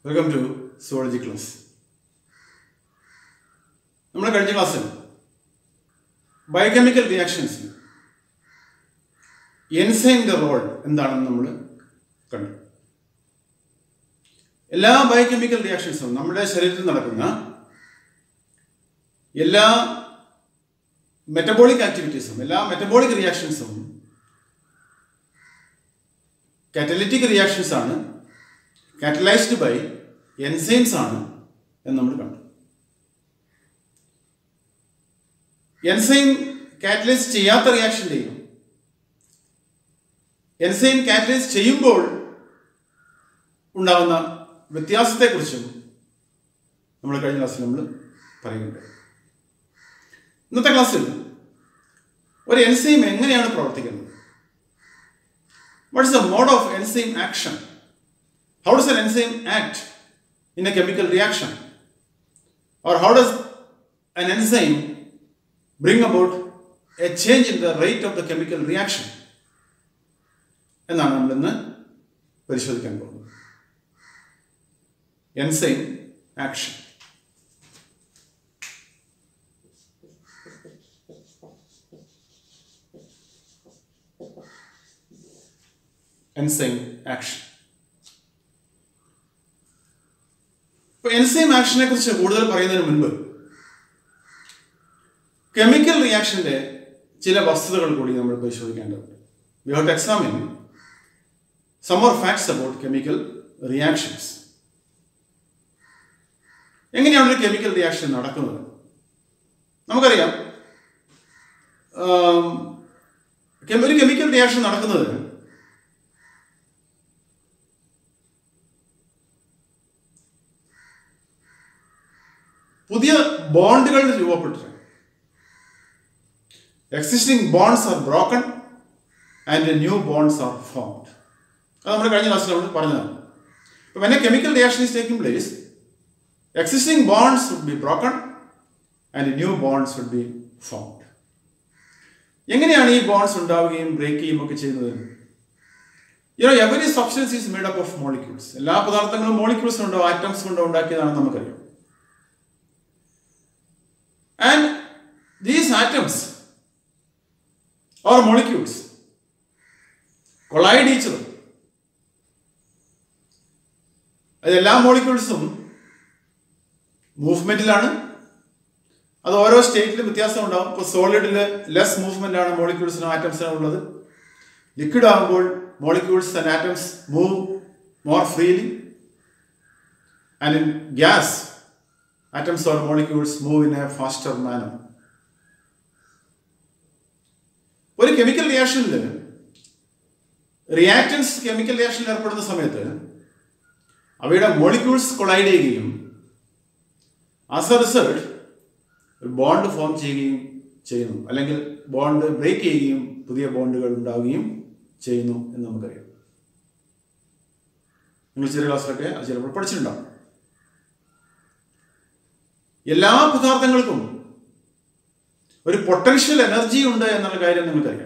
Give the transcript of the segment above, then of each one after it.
Welcome to zoology class നമ്മൾ കഴിഞ്ഞ ക്ലാസ്സിൽ ബയോകെമിക്കൽ റിയാക്ഷൻസിൽ എൻസൈമിൻ്റെ റോൾ എന്താണെന്ന് നമ്മൾ കണ്ടു എല്ലാ ബയോകെമിക്കൽ റിയാക്ഷൻസും നമ്മുടെ ശരീരത്തിൽ നടക്കുന്ന എല്ലാ മെറ്റബോളിക് ആക്ടിവിറ്റീസും എല്ലാ മെറ്റബോളിക് റിയാക്ഷൻസും കാറ്റലിറ്റിക് റിയാക്ഷൻസ് ആണ് കാറ്റലൈസ്ഡ് ബൈ എൻസൈംസ് ആണ് എന്ന് നമ്മൾ കണ്ടു എൻസൈം കാറ്റലൈസ് ചെയ്യാത്ത റിയാക്ഷൻ്റെയും എൻസൈം കാറ്റലൈസ് ചെയ്യുമ്പോൾ ഉണ്ടാകുന്ന വ്യത്യാസത്തെക്കുറിച്ചും നമ്മൾ കഴിഞ്ഞ ക്ലാസ്സിൽ നമ്മൾ പറയുന്നുണ്ട് ഇന്നത്തെ ക്ലാസ്സിൽ ഒരു എൻസൈം എങ്ങനെയാണ് പ്രവർത്തിക്കുന്നത് what is the mode of enzyme action how does an enzyme act in a chemical reaction or how does an enzyme bring about a change in the rate of the chemical reaction എന്നാണ് നമ്മൾ ഇന്ന് പരിശോധിക്കാൻ പോകുന്നത് enzyme action enzyme action ഇപ്പൊ enzyme ആക്ഷനെ കുറിച്ച് കൂടുതൽ പറയുന്നതിന് മുൻപ് കെമിക്കൽ റിയാക്ഷന്റെ ചില വസ്തുതകൾ കൂടി നമ്മൾ പരിശോധിക്കേണ്ടതുണ്ട് we ought examine some more facts about chemical reactions എങ്ങനെയാണ് ഒരു കെമിക്കൽ റിയാക്ഷൻ നടക്കുന്നത് നമുക്കറിയാം ഒരു കെമിക്കൽ റിയാക്ഷൻ നടക്കുന്നത് പുതിയ ബോണ്ടുകൾ രൂപപ്പെട്ടിട്ടുണ്ട് existing bonds are broken and new bonds are formed അത് നമ്മൾ കഴിഞ്ഞ ക്ലാസ്സിൽ നമ്മൾ പറഞ്ഞതാണ് ഇപ്പം when a chemical reaction is taking place existing bonds would be broken and new bonds would be formed എങ്ങനെയാണ് ഈ ബോൺസ് ഉണ്ടാവുകയും ബ്രേക്ക് ചെയ്യുകയും ഒക്കെ ചെയ്യുന്നത് you know every substance is made up of molecules എല്ലാ പദാർത്ഥങ്ങളും മോളിക്യൂൾസ് കൊണ്ടോ ആറ്റംസ് കൊണ്ടോ ഉണ്ടാക്കിയതാണെന്ന് നമുക്കറിയാം And these atoms or molecules collide each other. അത് എല്ലാ മോളിക്യൂൾസും മൂവ്മെന്റിലാണ് അത് ഓരോ സ്റ്റേറ്റിലും വ്യത്യാസം ഉണ്ടാവും ഇപ്പോൾ സോളിഡിൽ ലെസ് മൂവ്മെന്റ് ആണ് മോളിക്യൂൾസിനും ആറ്റംസിനും ഉള്ളത് ലിക്വിഡ് ആകുമ്പോൾ molecules and atoms move more freely and in gas atoms or molecules move in a faster manner. ഒരു കെമിക്കൽ റിയാക്ഷനിൽ റിയാക്റ്റൻസ് കെമിക്കൽ റിയാക്ഷനിൽ ഏർപ്പെടുന്ന സമയത്ത് അവയുടെ മോളിക്യൂൾസ് കൊളൈഡ് ചെയ്യുകയും ആസ് എ റിസൾട്ട് ഒരു ബോണ്ട് ഫോം ചെയ്യുകയും ചെയ്യുന്നു അല്ലെങ്കിൽ ബോണ്ട് ബ്രേക്ക് ചെയ്യുകയും പുതിയ ബോണ്ടുകൾ ഉണ്ടാവുകയും ചെയ്യുന്നു എന്ന് നമുക്കറിയാം നിങ്ങൾ ചെറിയ ക്ലാസ്സിലൊക്കെ അത് ചിലപ്പോൾ പഠിച്ചിട്ടുണ്ടാവും എല്ലാ പദാർത്ഥങ്ങൾക്കും ഒരു പൊട്ടൻഷ്യൽ എനർജി ഉണ്ട് എന്നുള്ള കാര്യം നിങ്ങൾക്കറിയാം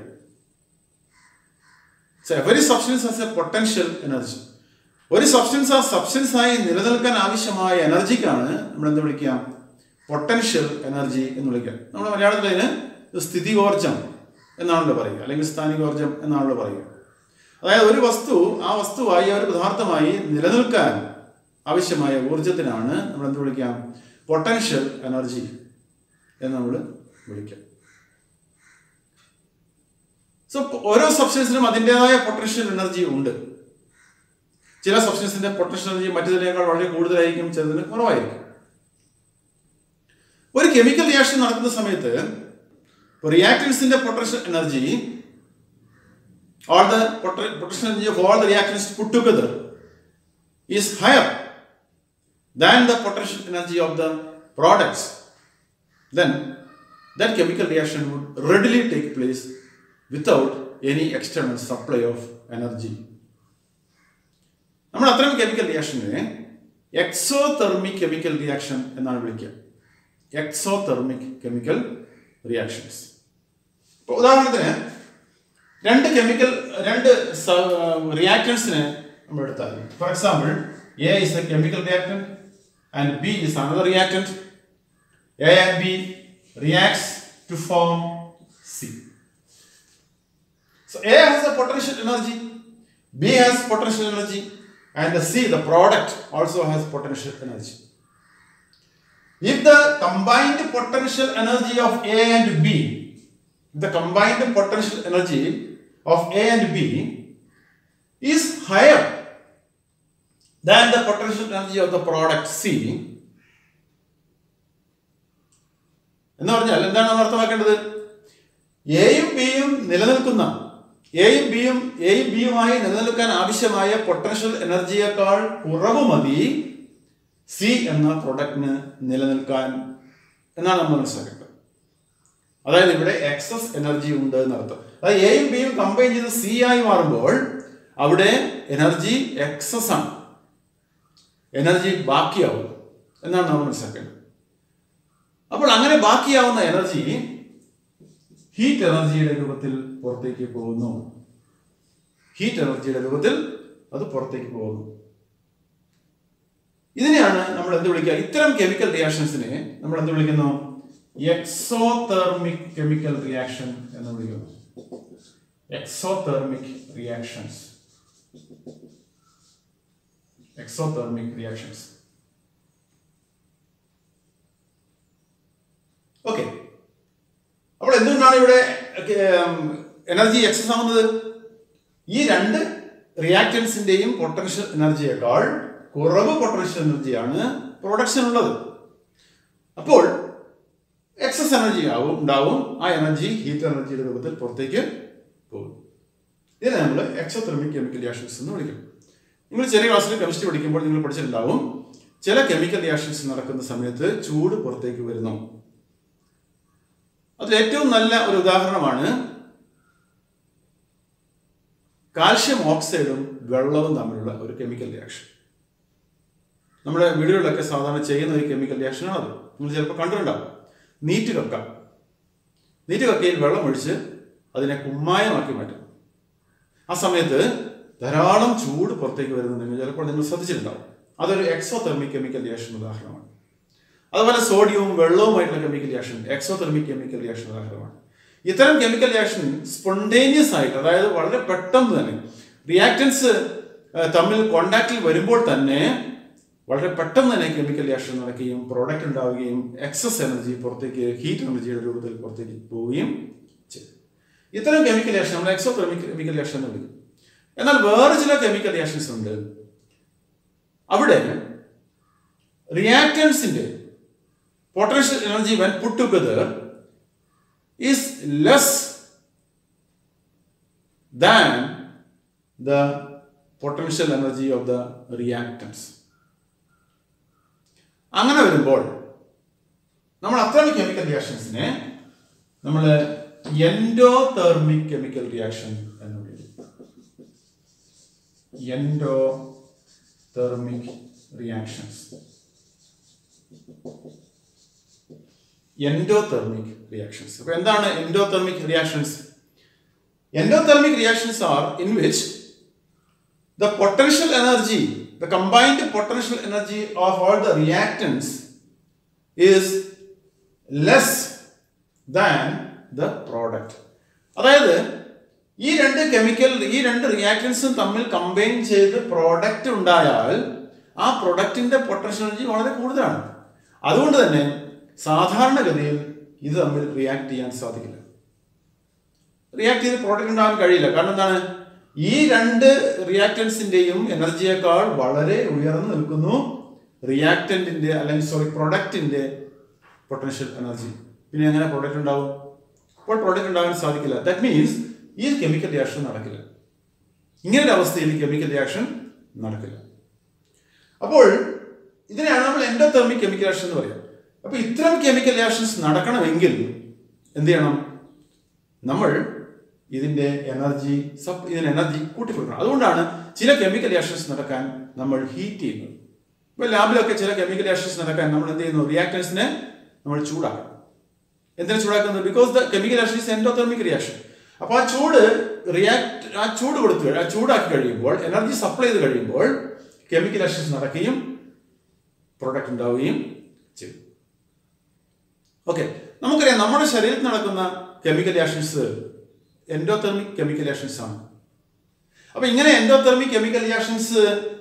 every substance has a potential energy ഒരു സബ്സ്റ്റൻസ് ആ സബ്സ്റ്റൻസ് ആയി നിലനിൽക്കാൻ ആവശ്യമായ എനർജിക്കാണ് നമ്മൾ എന്ത് വിളിക്കാം പൊട്ടൻഷ്യൽ എനർജി എന്ന് വിളിക്കുക നമ്മൾ മലയാളത്തിൽ അതിന് സ്ഥിതികോർജം എന്നാണല്ലോ പറയുക അല്ലെങ്കിൽ സ്ഥാനികോർജം എന്നാണല്ലോ പറയുക അതായത് ഒരു വസ്തു ആ വസ്തുവായി ഒരു പദാർത്ഥമായി നിലനിൽക്കാൻ ആവശ്യമായ ഊർജത്തിനാണ് നമ്മൾ എന്ത് വിളിക്കാം പൊട്ടൻഷ്യൽ എനർജി എന്ന് നമ്മൾ വിളിക്കാം സോ ഓരോ സബ്സ്റ്റൻസിനും അതിൻ്റെതായ പൊട്ടൻഷ്യൽ എനർജി ഉണ്ട് ചില സബ്സ്റ്റൻസിന്റെ പൊട്ടൻഷ്യൽ എനർജി മറ്റേതിനേക്കാൾ വളരെ കൂടുതലായിരിക്കും ചിലതിന് കുറവായിരിക്കും ഒരു കെമിക്കൽ റിയാക്ഷൻ നടക്കുന്ന സമയത്ത് റിയാക്ടൻസിന്റെ potential energy all the potential energy of all the reactants put together is higher than the potential energy of the products, then that chemical reaction would readily take place without any external supply of energy. നമ്മൾ അത്തരം chemical റിയാക്ഷനെ exothermic chemical reaction എന്നാണ് വിളിക്കുക exothermic chemical reactions ഇപ്പോൾ ഉദാഹരണത്തിന് രണ്ട് chemical രണ്ട് റിയാക്ടൻസിനെ നമ്മൾ എടുത്താൽ for example A is a chemical reactant and B is another reactant. A and B reacts to form C. So A has a potential energy, B has potential energy, and C, the product, also has potential energy. If the combined potential energy of A and B, the combined potential energy of A and B is higher than the potential energy of the product C, എന്ന് പറഞ്ഞാൽ എന്താണ് നമ്മൾ അർത്ഥമാക്കേണ്ടത് എയും ബിയും നിലനിൽക്കുന്ന എയും ബിയും എയും ബിയുമായി നിലനിൽക്കാൻ ആവശ്യമായ പൊട്ടൻഷ്യൽ എനർജിയേക്കാൾ കുറവ് മതി സി എന്ന പ്രൊഡക്റ്റിന് നിലനിൽക്കാൻ എന്നാണ് നമ്മൾ മനസ്സിലാക്കേണ്ടത് അതായത് ഇവിടെ എക്സസ് എനർജി ഉണ്ട് എന്നർത്ഥം അതായത് എയും ബിയും കമ്പൈൻ ചെയ്ത് സി ആയി മാറുമ്പോൾ അവിടെ എനർജി എക്സസ് ആണ് എനർജി ബാക്കിയാവും എന്നാണ് നമ്മൾ മനസ്സിലാക്കേണ്ടത് അപ്പോൾ അങ്ങനെ ബാക്കിയാവുന്ന എനർജി ഹീറ്റ് എനർജിയുടെ രൂപത്തിൽ പുറത്തേക്ക് പോകുന്നു ഹീറ്റ് എനർജിയുടെ രൂപത്തിൽ അത് പുറത്തേക്ക് പോകുന്നു ഇതിനെയാണ് നമ്മൾ എന്ത് വിളിക്കുക ഇത്തരം കെമിക്കൽ റിയാക്ഷൻസിനെ നമ്മൾ എന്ത് വിളിക്കുന്നു എക്സോതെർമിക് കെമിക്കൽ റിയാക്ഷൻ എന്ന് വിളിക്കുന്നു exothermic reactions exothermic reactions okay അപ്പോൾ എന്തുകൊണ്ടാണ് ഇവിടെ എനർജി എക്സസ് ആവുന്നത് ഈ രണ്ട് റിയാക്റ്റൻസിന്റെയും പൊട്ടൻഷ്യൽ എനർജിയേക്കാൾ കുറവ് പൊട്ടൻഷ്യൽ എനർജിയാണ് പ്രൊഡക്ഷൻ ഉള്ളത് അപ്പോൾ എക്സസ് എനർജി ആവും ഉണ്ടാവും ആ എനർജി ഹീറ്റ് എനർജിയുടെ രൂപത്തിൽ പുറത്തേക്ക് പോകും ഇതിനെ നമ്മൾ എക്സോതെർമിക് കെമിക്കൽ റിയാക്ഷൻസ് എന്ന് വിളിക്കും നിങ്ങൾ ചെറിയ ക്ലാസ്സിൽ കെമിസ്ട്രി പഠിക്കുമ്പോൾ നിങ്ങൾ പഠിച്ചിട്ടുണ്ടാവും ചില കെമിക്കൽ റിയാക്ഷൻസ് നടക്കുന്ന സമയത്ത് ചൂട് പുറത്തേക്ക് വരുന്നു അതിൽ ഏറ്റവും നല്ല ഒരു ഉദാഹരണമാണ് കാൽഷ്യം ഓക്സൈഡും വെള്ളവും തമ്മിലുള്ള ഒരു കെമിക്കൽ റിയാക്ഷൻ നമ്മുടെ വീടുകളിലൊക്കെ സാധാരണ ചെയ്യുന്ന ഒരു കെമിക്കൽ റിയാക്ഷനാണ് അത് നിങ്ങൾ ചിലപ്പോൾ കണ്ടിട്ടുണ്ടാവും നീറ്റ് കക്ക നീറ്റ് കക്കയിൽ വെള്ളം ഒഴിച്ച് അതിനെ കുമ്മായമാക്കി മാറ്റും ആ സമയത്ത് ധാരാളം ചൂട് പുറത്തേക്ക് വരുന്നുണ്ടെങ്കിൽ ചിലപ്പോൾ നിങ്ങൾ ശ്രദ്ധിച്ചിട്ടുണ്ടാവും അതൊരു എക്സോതെർമിക് കെമിക്കൽ റിയാക്ഷൻ ഉദാഹരണമാണ് അതുപോലെ സോഡിയവും വെള്ളവുമായിട്ടുള്ള chemical reaction exothermic chemical reaction ഉദാഹരണമാണ് ഇത്തരം കെമിക്കൽ റിയാക്ഷൻ സ്പോണ്ടേനിയസ് ആയിട്ട് അതായത് വളരെ പെട്ടെന്ന് തന്നെ റിയാക്റ്റൻസ് തമ്മിൽ കോണ്ടാക്റ്റിൽ വരുമ്പോൾ തന്നെ വളരെ പെട്ടെന്ന് തന്നെ കെമിക്കൽ റിയാക്ഷൻ നടക്കുകയും പ്രോഡക്റ്റ് ഉണ്ടാവുകയും എക്സസ് എനർജി പുറത്തേക്ക് ഹീറ്റ് എനർജിയുടെ രൂപത്തിൽ പുറത്തേക്ക് പോവുകയും ചെയ്യും ഇത്തരം കെമിക്കൽ റിയാക്ഷൻ നമ്മൾ എക്സോതെർമിക് കെമിക്കൽ റിയാക്ഷൻ എന്ന് വിളിക്കും എന്നാൽ വേറെ ചില കെമിക്കൽ റിയാക്ഷൻസ് ഉണ്ട് അവിടെ റിയാക്റ്റൻസിന്റെ potential energy when put together is less than the potential energy of the reactants. അങ്ങനെ വരുമ്പോൾ നമ്മൾ അത്തരം കെമിക്കൽ റിയാക്ഷൻസിനെ നമ്മൾ എൻഡോതെർമിക് കെമിക്കൽ റിയാക്ഷൻ എന്ന് വിളിക്കും എൻഡോതെർമിക് റിയാക്ഷൻസ് എൻഡോതെർമിക് റിയാക്ഷൻസ് അപ്പൊ എന്താണ് endothermic reactions endothermic reactions are in which the potential energy the combined potential energy of all the reactants is less than the product അതായത് ഈ രണ്ട് chemical ഈ രണ്ട് റിയാക്ടൻസും തമ്മിൽ കമ്പൈൻ ചെയ്ത് പ്രോഡക്റ്റ് ഉണ്ടായാൽ ആ പ്രൊഡക്റ്റിന്റെ പൊട്ടൻഷ്യൽ എനർജി വളരെ കൂടുതലാണ് അതുകൊണ്ട് തന്നെ സാധാരണഗതിയിൽ ഇത് തമ്മിൽ റിയാക്ട് ചെയ്യാൻ സാധിക്കില്ല റിയാക്ട് ചെയ്ത് പ്രോഡക്റ്റ് ഉണ്ടാകാൻ കഴിയില്ല കാരണം എന്താണ് ഈ രണ്ട് റിയാക്ടൻസിന്റെയും എനർജിയേക്കാൾ വളരെ ഉയർന്നു നിൽക്കുന്നു റിയാക്ടന്റിന്റെ അല്ലെങ്കിൽ സോറി പ്രൊഡക്റ്റിന്റെ പൊട്ടൻഷ്യൽ എനർജി പിന്നെ എങ്ങനെ പ്രോഡക്റ്റ് ഉണ്ടാവും അപ്പോൾ പ്രോഡക്റ്റ് ഉണ്ടാകാൻ സാധിക്കില്ല ദാറ്റ് മീൻസ് ഈ കെമിക്കൽ റിയാക്ഷൻ നടക്കില്ല ഇങ്ങനെ ഒരു അവസ്ഥയിൽ കെമിക്കൽ റിയാക്ഷൻ നടക്കില്ല അപ്പോൾ ഇതിനെയാണ് നമ്മൾ എൻഡോതെർമിക് കെമിക്കൽ റിയാക്ഷൻ എന്ന് പറയുക അപ്പൊ ഇത്തരം കെമിക്കൽ റിയാക്ഷൻസ് നടക്കണമെങ്കിൽ എന്ത് ചെയ്യണം നമ്മൾ ഇതിന്റെ എനർജി സബ് ഇതിന് എനർജി കൂട്ടിക്കൊടുക്കണം അതുകൊണ്ടാണ് ചില കെമിക്കൽ റിയാക്ഷൻസ് നടക്കാൻ നമ്മൾ ഹീറ്റ് ചെയ്യുന്നത് ഇപ്പൊ ലാബിലൊക്കെ ചില കെമിക്കൽ റിയാക്ഷൻസ് നടക്കാൻ നമ്മൾ എന്ത് ചെയ്യുന്നു റിയാക്ടേഴ്സിനെ നമ്മൾ ചൂടാക്കണം എന്തിനാ ചൂടാക്കുന്നത് because the chemical reaction is endothermic reaction അപ്പോൾ ആ ചൂട് റിയാക്ട് ആ ചൂട് കൊടുത്തു കഴി- ആ ചൂടാക്കി കഴിയുമ്പോൾ എനർജി സപ്ലൈ ചെയ്ത് കഴിയുമ്പോൾ കെമിക്കൽ റിയാക്ഷൻസ് നടക്കുകയും പ്രൊഡക്റ്റ് ഉണ്ടാവുകയും ചെയ്യും ഓക്കെ നമുക്കറിയാം നമ്മുടെ ശരീരത്തിൽ നടക്കുന്ന chemical reactions endothermic chemical reactions ആണ് അപ്പൊ ഇങ്ങനെ എൻഡോതെർമിക് കെമിക്കൽ റിയാക്ഷൻസ്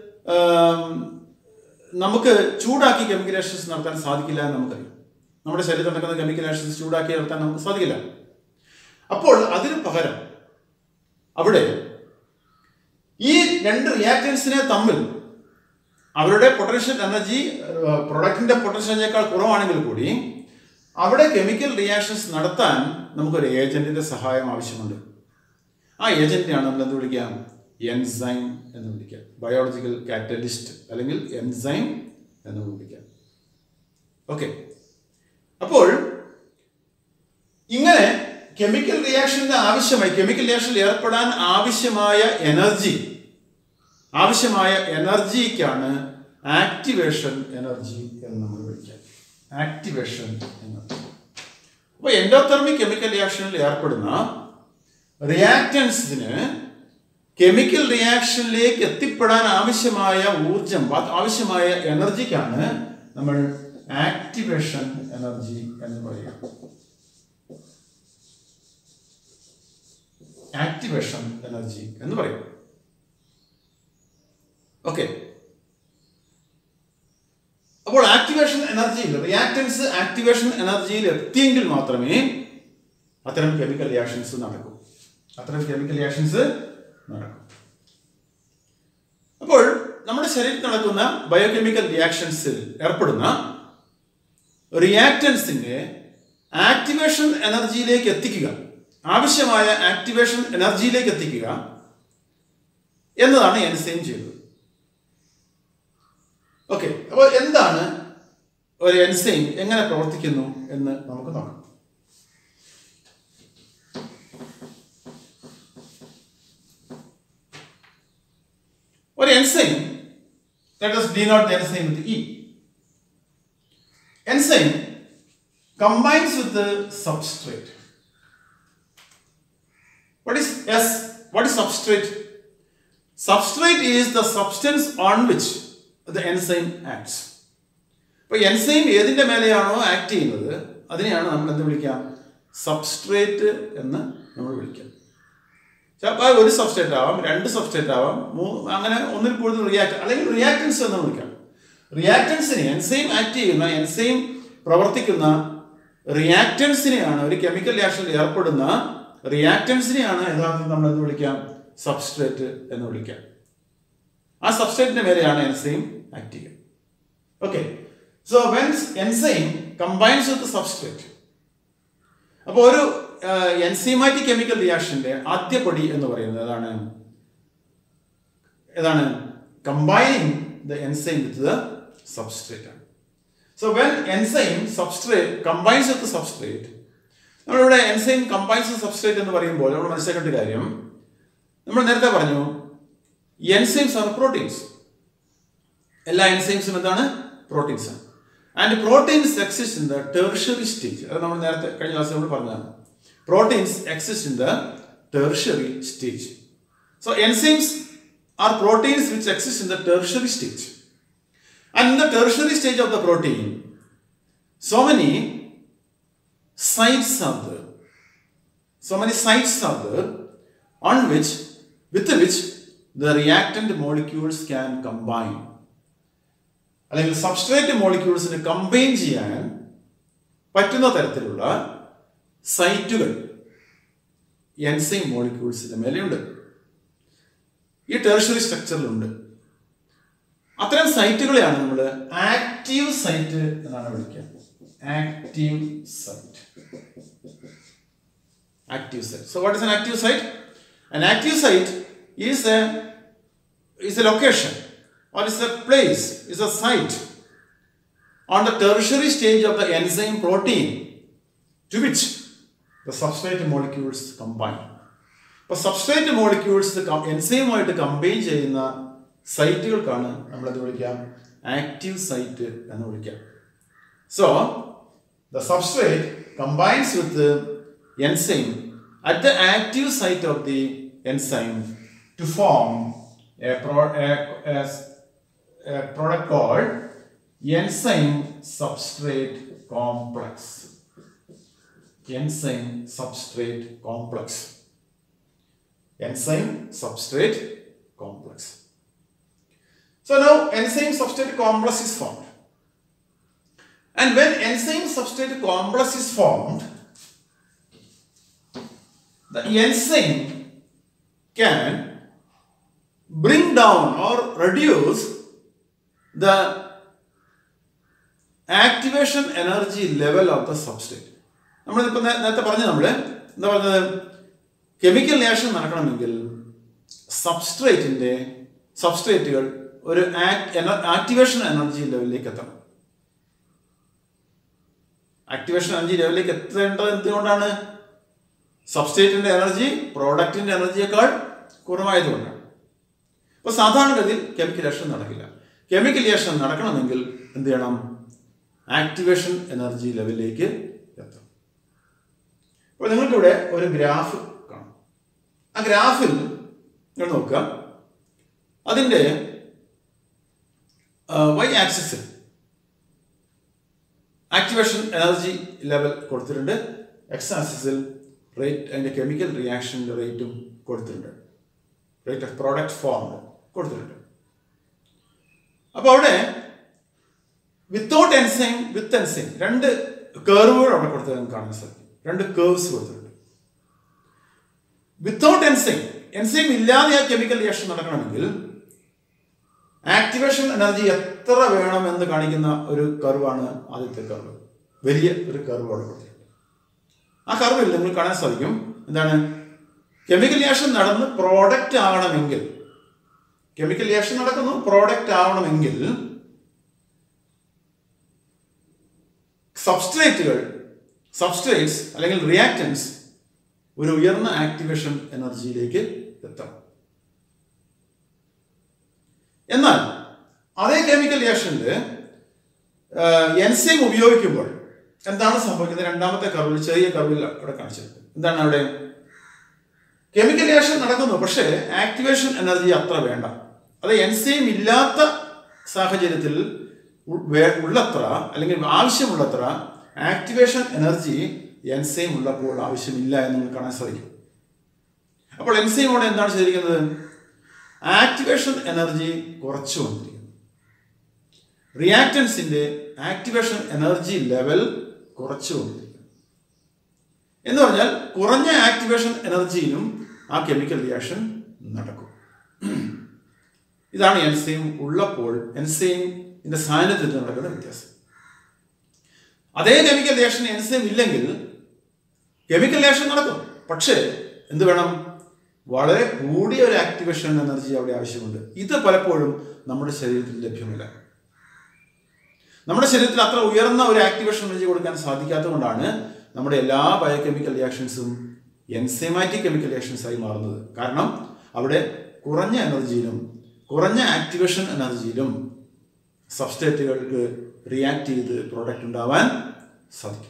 നമുക്ക് ചൂടാക്കി കെമിക്കൽ റിയാക്ഷൻസ് നടത്താൻ സാധിക്കില്ല എന്ന് നമുക്കറിയാം നമ്മുടെ ശരീരത്തിൽ നടക്കുന്ന കെമിക്കൽ റിയാക്ഷൻസ് ചൂടാക്കി നടത്താൻ നമുക്ക് സാധിക്കില്ല അപ്പോൾ അതിന് പകരം അവിടെ ഈ രണ്ട് റിയാക്ടൻസിനെ തമ്മിൽ അവരുടെ പൊട്ടൻഷ്യൽ എനർജി പ്രൊഡക്റ്റിന്റെ പൊട്ടൻഷ്യലിനേക്കാൾ കുറവാണെങ്കിൽ കൂടി അവിടെ കെമിക്കൽ റിയാക്ഷൻസ് നടത്താൻ നമുക്കൊരു ഏജന്റിന്റെ സഹായം ആവശ്യമുണ്ട് ആ ഏജന്റിനെയാണ് നമ്മൾ എന്ത് വിളിക്കാം എൻസൈം എന്ന് വിളിക്കാം ബയോളജിക്കൽ കാറ്റലിസ്റ്റ് അല്ലെങ്കിൽ എൻസൈം എന്ന് വിളിക്കാം ഓക്കെ അപ്പോൾ ഇങ്ങനെ കെമിക്കൽ റിയാക്ഷന് ആവശ്യമായി കെമിക്കൽ റിയാക്ഷനിൽ ഏർപ്പെടാൻ ആവശ്യമായ എനർജി ആവശ്യമായ എനർജിക്കാണ് ആക്ടിവേഷൻ എനർജി എന്ന് നമ്മൾ വിളിക്കാം ആക്ടിവേഷൻ എനർജി അപ്പോൾ എൻഡോതെർമിക് കെമിക്കൽ റിയാക്ഷനിൽ ഏർപ്പെടുന്ന റിയാക്റ്റൻസിന് കെമിക്കൽ റിയാക്ഷനിലേക്ക് എത്തിപ്പെടാൻ ആവശ്യമായ ഊർജം ആവശ്യമായ എനർജിക്കാണ് നമ്മൾ ആക്ടിവേഷൻ എനർജി എന്ന് പറയുക ആക്ടിവേഷൻ എനർജി എന്ന് പറയും ഓക്കെ അപ്പോൾ ആക്ടിവേഷൻ എനർജിയിൽ റിയാക്ടൻസ് ആക്ടിവേഷൻ എനർജിയിൽ എത്തിയെങ്കിൽ മാത്രമേ അത്തരം കെമിക്കൽ റിയാക്ഷൻസ് നടക്കൂ അത്തരം കെമിക്കൽ റിയാക്ഷൻസ് നടക്കും അപ്പോൾ നമ്മുടെ ശരീരത്തിൽ നടക്കുന്ന ബയോകെമിക്കൽ റിയാക്ഷൻസിൽ ഏർപ്പെടുന്ന റിയാക്ടൻസിനെ ആക്ടിവേഷൻ എനർജിയിലേക്ക് എത്തിക്കുക ആവശ്യമായ ആക്ടിവേഷൻ എനർജിയിലേക്ക് എത്തിക്കുക എന്നതാണ് എൻസൈം ചെയ്തത് ഓക്കെ അപ്പോൾ എന്താണ് ഒരു എൻസൈം എങ്ങനെ പ്രവർത്തിക്കുന്നു എന്ന് നമുക്ക് നോക്കാം ഒരു enzyme let us denote the enzyme with E. Enzyme combines with the substrate. What is S? What is substrate? Substrate is the substance on which the enzyme acts. അപ്പോൾ എൻസൈം ഏതിൻ്റെ മേലെയാണോ ആക്ട് ചെയ്യുന്നത് അതിനെയാണ് നമ്മൾ എന്ത് വിളിക്കാം സബ്സ്ട്രേറ്റ് എന്ന് നമ്മൾ വിളിക്കാം ചിലപ്പോൾ ഒരു സബ്സ്റ്റേറ്റ് ആവാം രണ്ട് സബ്സ്റ്റേറ്റ് ആവാം മൂ അങ്ങനെ ഒന്നിൽ കൂടുതൽ റിയാക്ട് അല്ലെങ്കിൽ റിയാക്ടൻസ് എന്ന് വിളിക്കാം റിയാക്ടൻസിനെ എൻസൈം ആക്ട് ചെയ്യുന്ന എൻസൈം പ്രവർത്തിക്കുന്ന റിയാക്ടൻസിനെയാണ് ഒരു കെമിക്കൽ റിയാക്ഷനിൽ ഏർപ്പെടുന്ന റിയാക്ടൻസിനെയാണ് യഥാർത്ഥത്തിൽ നമ്മൾ എന്ത് വിളിക്കാം സബ്സ്ട്രേറ്റ് എന്ന് വിളിക്കാം ആ സബ്സ്ട്രേറ്റിന്റെ മേലെയാണ് എൻസൈം ആക്ട് ചെയ്യുക okay so when enzyme combines with substrate അപ്പോൾ ഒരു എൻസൈമാറ്റിക് കെമിക്കൽ റിയാക്ഷന്റെ ആദ്യ പടി എന്ന് പറയുന്നത് ഏതാണ് ഏതാണ് combining the enzyme with the substrate ആണ് so when enzyme substrate combines with substrate നമ്മളിവിടെ എൻസൈം കമ്പൈൻസ് സബ്സ്ട്രേറ്റ് എന്ന് പറയുമ്പോൾ നമ്മൾ മനസ്സിലാക്കേണ്ട കാര്യം നമ്മൾ നേരത്തെ പറഞ്ഞു എൻസൈംസ് ആർ പ്രോട്ടീൻസ് എല്ലാ എൻസൈംസും എന്താണ് പ്രോട്ടീൻസ് ആണ് and proteins exist in the tertiary stage അത് നമ്മൾ നേരത്തെ കഴിഞ്ഞ ക്ലാസ്സിൽ നമ്മൾ പറഞ്ഞതാണ് proteins exist in the tertiary stage so enzymes are proteins which exist in the tertiary stage and in the tertiary stage of the protein so many sites are there. So many sites are there on which, with which the reactant molecules can combine. അല്ലെങ്കിൽ substrate മോളിക്യൂൾസിന് combine ചെയ്യാൻ പറ്റുന്ന തരത്തിലുള്ള സൈറ്റുകൾ enzyme മോളിക്യൂൾസിന്റെ മേലെയുണ്ട് ഈ tertiary സ്ട്രക്ചറിലുണ്ട് അത്തരം സൈറ്റുകളെയാണ് നമ്മൾ active site എന്നാണ് വിളിക്കുക active site active site. So what is an active site? An active site is a is a location or is a place, is a site on the tertiary stage of the enzyme protein to which the substrate molecules combine. അപ്പോൾ substrate molecules എൻസൈമായിട്ട് combine ചെയ്യുന്ന സൈറ്റുകൾക്കാണ് നമ്മളത് വിളിക്കാം active site എന്ന് വിളിക്കാം so the substrate combines with enzyme at the active site of the enzyme to form a, pro, a, a a product called enzyme substrate complex. Enzyme substrate complex. Enzyme substrate complex. So now enzyme substrate complex is formed. And when enzyme substrate complex is formed, the enzyme can bring down or reduce the activation energy level of the substrate നമ്മളിപ്പോൾ നേരത്തെ പറഞ്ഞു നമ്മൾ എന്താ പറഞ്ഞത് chemical reaction നടക്കണമെങ്കിൽ സബ്സ്ട്രേറ്റിൻ്റെ സബ്സ്ട്രേറ്റുകൾ ഒരു activation energy ലെവലിലേക്ക് എത്തണം ആക്ടിവേഷൻ എനർജി ലെവലിലേക്ക് എത്തേണ്ടത് എന്തുകൊണ്ടാണ് സബ്സ്റ്റേറ്റിന്റെ എനർജി പ്രോഡക്റ്റിന്റെ എനർജിയേക്കാൾ കുറവായതുകൊണ്ടാണ് അപ്പോൾ സാധാരണഗതിയിൽ കെമിക്കൽ റിയാക്ഷൻ നടക്കില്ല കെമിക്കൽ റിയാക്ഷൻ നടക്കണമെങ്കിൽ എന്ത് ചെയ്യണം ആക്ടിവേഷൻ എനർജി ലെവലിലേക്ക് എത്തണം അപ്പോൾ നിങ്ങൾക്കിവിടെ ഒരു ഗ്രാഫ് കാണാം ആ ഗ്രാഫിൽ നിങ്ങൾ നോക്കുക അതിൻ്റെ വൈ ആക്സിസിൽ ആക്ടിവേഷൻ എനർജി ലെവൽ കൊടുത്തിട്ടുണ്ട് എക്സ് ആക്സിസിൽ റേറ്റ് അതിൻ്റെ കെമിക്കൽ റിയാക്ഷൻ്റെ റേറ്റും കൊടുത്തിട്ടുണ്ട് റേറ്റ് ഓഫ് പ്രോഡക്റ്റ് ഫോം കൊടുത്തിട്ടുണ്ട് അപ്പോൾ അവിടെ വിത്തൗട്ട് എൻസൈം വിത്ത് എൻസൈം രണ്ട് കേർവുകൾ അവിടെ കൊടുത്തത് നമുക്ക് കാണാൻ സാധിക്കും രണ്ട് കേർവ്സ് കൊടുത്തിട്ടുണ്ട് വിത്തൗട്ട് എൻസൈം എൻസൈം ഇല്ലാതെ ആ കെമിക്കൽ റിയാക്ഷൻ നടക്കണമെങ്കിൽ ആക്ടിവേഷൻ എനർജി എത്ര വേണമെന്ന് കാണിക്കുന്ന ഒരു കർവാണ് ആദ്യത്തെ കർവ് വലിയ ഒരു കർവ് അവിടെ കൊടുത്തിട്ടുണ്ട് ആ കർവിൽ നിങ്ങൾ കാണാൻ സാധിക്കും എന്താണ് കെമിക്കൽ റിയാക്ഷൻ നടന്ന് പ്രോഡക്റ്റ് ആകണമെങ്കിൽ കെമിക്കൽ റിയാക്ഷൻ നടക്കുന്നു പ്രോഡക്റ്റ് ആവണമെങ്കിൽ സബ്സ്ട്രേറ്റുകൾ സബ്സ്ട്രേറ്റ്സ് അല്ലെങ്കിൽ റിയാക്റ്റൻസ് ഒരു ഉയർന്ന ആക്ടിവേഷൻ എനർജിയിലേക്ക് എത്തണം എന്നാൽ അതേ കെമിക്കൽ റിയാക്ഷനിൽ എൻസൈം ഉപയോഗിക്കുമ്പോൾ എന്താണ് സംഭവിക്കുന്നത് രണ്ടാമത്തെ കർവിൽ ചെറിയ കർവിൽ അവിടെ കാണിച്ചിട്ടുണ്ട് എന്താണ് അവിടെ കെമിക്കൽ റിയാക്ഷൻ നടക്കുന്നു പക്ഷേ ആക്ടിവേഷൻ എനർജി അത്ര വേണ്ട അത് എൻസൈം ഇല്ലാത്ത സാഹചര്യത്തിൽ ഉ- വേ- ഉള്ളത്ര അല്ലെങ്കിൽ ആവശ്യമുള്ളത്ര ആക്ടിവേഷൻ എനർജി എൻസൈം ഉള്ളപ്പോൾ ആവശ്യമില്ല എന്ന് നമുക്ക് കാണാൻ സാധിക്കും അപ്പോൾ എൻസൈമോടെ എന്താണ് ചെയ്തിരിക്കുന്നത് ആക്ടിവേഷൻ എനർജി കുറച്ചു വന്നിരിക്കുന്നു റിയാക്റ്റൻസിന്റെ ആക്ടിവേഷൻ എനർജി ലെവൽ കുറച്ചു വന്നിരിക്കുന്നു എന്ന് പറഞ്ഞാൽ കുറഞ്ഞ ആക്ടിവേഷൻ എനർജിയിലും ആ കെമിക്കൽ റിയാക്ഷൻ നടക്കും ഇതാണ് എൻസൈം ഉള്ളപ്പോൾ എൻസൈമിന്റെ സാന്നിധ്യത്തിൽ നടക്കുന്ന വ്യത്യാസം അതേ കെമിക്കൽ റിയാക്ഷൻ എൻസൈം ഇല്ലെങ്കിൽ കെമിക്കൽ റിയാക്ഷൻ നടക്കും പക്ഷേ എന്ത് വേണം വളരെ കൂടിയ ഒരു ആക്ടിവേഷൻ എനർജി അവിടെ ആവശ്യമുണ്ട് ഇത് പലപ്പോഴും നമ്മുടെ ശരീരത്തിൽ ലഭ്യമല്ല നമ്മുടെ ശരീരത്തിൽ അത്ര ഉയർന്ന ഒരു ആക്ടിവേഷൻ എനർജി കൊടുക്കാൻ സാധിക്കാത്തതുകൊണ്ടാണ് നമ്മുടെ എല്ലാ ബയോകെമിക്കൽ റിയാക്ഷൻസും എൻസൈമാറ്റിക് കെമിക്കൽ റിയാക്ഷൻസ് ആയി മാറുന്നത് കാരണം അവിടെ കുറഞ്ഞ എനർജിയിലും കുറഞ്ഞ ആക്ടിവേഷൻ എനർജിയിലും സബ്സ്റ്റേറ്റുകൾക്ക് റിയാക്ട് ചെയ്ത് പ്രോഡക്റ്റ് ഉണ്ടാവാൻ സാധിക്കും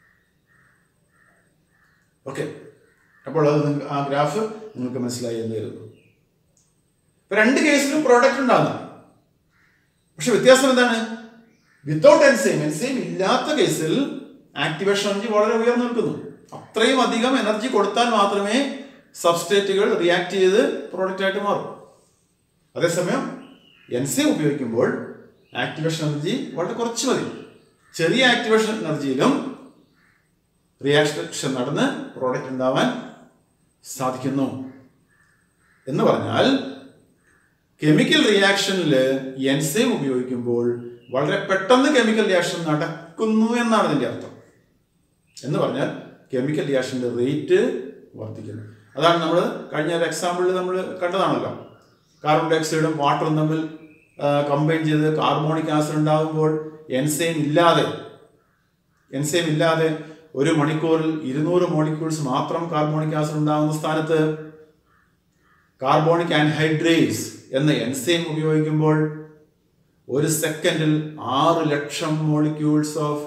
ഓക്കെ അപ്പോൾ അത് നിങ്ങൾക്ക് ആ ഗ്രാഫ് നിങ്ങൾക്ക് മനസ്സിലായി എന്ന് കരുതുന്നു ഇപ്പൊ രണ്ട് കേസിലും പ്രോഡക്റ്റ് ഉണ്ടാകുന്നു പക്ഷെ വ്യത്യാസം എന്താണ് വിത്തൗട്ട് എൻസൈം എൻസൈം ഇല്ലാത്ത കേസിൽ ആക്ടിവേഷൻ എനർജി വളരെ ഉയർന്നു നിൽക്കുന്നു അത്രയും അധികം എനർജി കൊടുത്താൽ മാത്രമേ സബ്സ്റ്റേറ്റുകൾ റിയാക്ട് ചെയ്ത് പ്രോഡക്റ്റ് ആയിട്ട് മാറും അതേസമയം എൻസൈം ഉപയോഗിക്കുമ്പോൾ ആക്ടിവേഷൻ എനർജി വളരെ കുറച്ച് മതി ചെറിയ ആക്ടിവേഷൻ എനർജിയിലും റിയാക്ഷൻ നടന്ന് പ്രോഡക്റ്റ് ഉണ്ടാവാൻ സാധിക്കുന്നു എന്ന് പറഞ്ഞാൽ കെമിക്കൽ റിയാക്ഷനിൽ എൻസൈം ഉപയോഗിക്കുമ്പോൾ വളരെ പെട്ടെന്ന് കെമിക്കൽ റിയാക്ഷൻ നടക്കുന്നു എന്നാണ് ഇതിൻ്റെ അർത്ഥം എന്ന് പറഞ്ഞാൽ കെമിക്കൽ റിയാക്ഷൻ്റെ റേറ്റ് വർദ്ധിക്കുന്നു അതാണ് നമ്മൾ കഴിഞ്ഞ ഒരു എക്സാമ്പിളിൽ നമ്മൾ കണ്ടതാണല്ലോ കാർബൺ ഡയോക്സൈഡും വാട്ടറും തമ്മിൽ കമ്പൈൻ ചെയ്ത് കാർബോണിക് ആസിഡ് ഉണ്ടാകുമ്പോൾ എൻസൈം ഇല്ലാതെ എൻസൈം ഇല്ലാതെ ഒരു മണിക്കൂറിൽ ഇരുന്നൂറ് മോളിക്യൂൾസ് മാത്രം കാർബോണിക് ആസിഡ് ഉണ്ടാകുന്ന സ്ഥാനത്ത് കാർബോണിക് ആൻഹൈഡ്രേസ് എന്ന എൻസൈം ഉപയോഗിക്കുമ്പോൾ ഒരു സെക്കൻഡിൽ ആറ് ലക്ഷം മോളിക്യൂൾസ് ഓഫ്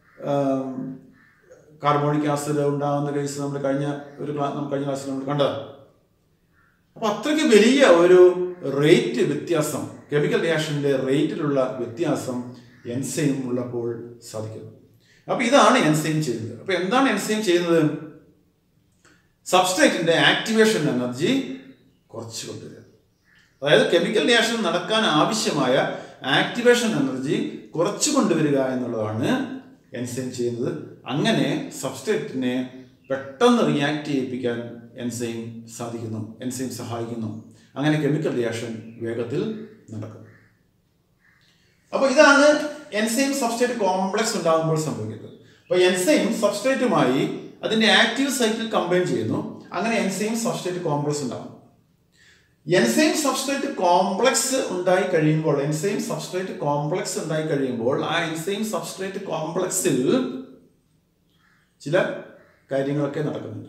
കാർബോണിക് ആസിഡ് ഉണ്ടാകുന്ന കേസ് നമ്മൾ കഴിഞ്ഞ ഒരു ക്ലാ- നമ്മൾ കഴിഞ്ഞ ക്ലാസ്സിൽ നമ്മൾ കണ്ടതാണ് അപ്പൊ അത്രയ്ക്ക് വലിയ ഒരു റേറ്റ് വ്യത്യാസം കെമിക്കൽ റിയാക്ഷൻ്റെ റേറ്റിലുള്ള വ്യത്യാസം എൻസൈം ഉള്ളപ്പോൾ സാധിക്കുന്നു അപ്പോൾ ഇതാണ് എൻസൈം ചെയ്യുന്നത് അപ്പോൾ എന്താണ് എൻസൈം ചെയ്യുന്നത് സബ്സ്ട്രേറ്റിന്റെ ആക്ടിവേഷൻ എനർജി കുറച്ച് കൊണ്ടുവരിക അതായത് കെമിക്കൽ റിയാക്ഷൻ നടക്കാൻ ആവശ്യമായ ആക്ടിവേഷൻ എനർജി കുറച്ച് കൊണ്ടുവരിക എന്നുള്ളതാണ് എൻസൈം ചെയ്യുന്നത് അങ്ങനെ സബ്സ്ട്രേറ്റിനെ പെട്ടെന്ന് റിയാക്ട് ചെയ്യിപ്പിക്കാൻ എൻസൈം സാധിക്കുന്നു എൻസൈം സഹായിക്കുന്നു അങ്ങനെ കെമിക്കൽ റിയാക്ഷൻ വേഗത്തിൽ നടക്കും അപ്പോൾ ഇതാണ് എൻസൈം സബ്സ്ട്രേറ്റ് കോംപ്ലക്സ് ഉണ്ടാകുമ്പോൾ സംഭവിക്കുന്നത് അപ്പോൾ എൻസൈം സബ്സ്ട്രേറ്റുമായി അതിന്റെ ആക്റ്റീവ് സൈറ്റിൽ കമ്പൈൻ ചെയ്യുന്നു അങ്ങനെ എൻസൈം സബ്സ്ട്രേറ്റ് കോംപ്ലക്സ് ഉണ്ടാകും എൻസൈം സബ്സ്ട്രേറ്റ് കോംപ്ലക്സ് ഉണ്ടായി കഴിയുമ്പോൾ എൻസൈം സബ്സ്ട്രേറ്റ് കോംപ്ലക്സ് ഉണ്ടായി കഴിയുമ്പോൾ ആ എൻസൈം സബ്സ്ട്രേറ്റ് കോംപ്ലക്സിൽ ചില കാര്യങ്ങളൊക്കെ നടക്കുന്നുണ്ട്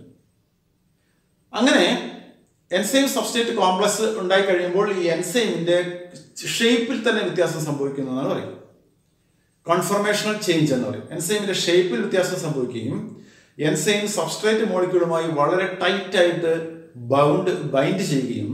അങ്ങനെ എൻസൈം സബ്സ്ട്രേറ്റ് കോംപ്ലക്സ് ഉണ്ടായി കഴിയുമ്പോൾ ഈ എൻസൈമിന്റെ ഷേപ്പിൽ തന്നെ വ്യത്യാസം സംഭവിക്കുന്നു എന്നാണ് പറയുന്നത് കോൺഫർമേഷണൽ ചേഞ്ച് എന്ന് പറയും എൻസൈമിന്റെ ഷേപ്പിൽ വ്യത്യാസം സംഭവിക്കുകയും എൻസൈം സബ്സ്ട്രേറ്റ് മോളിക്യൂളുമായി വളരെ ടൈറ്റ് ആയിട്ട് ബൗണ്ട് ബൈൻഡ് ചെയ്യുകയും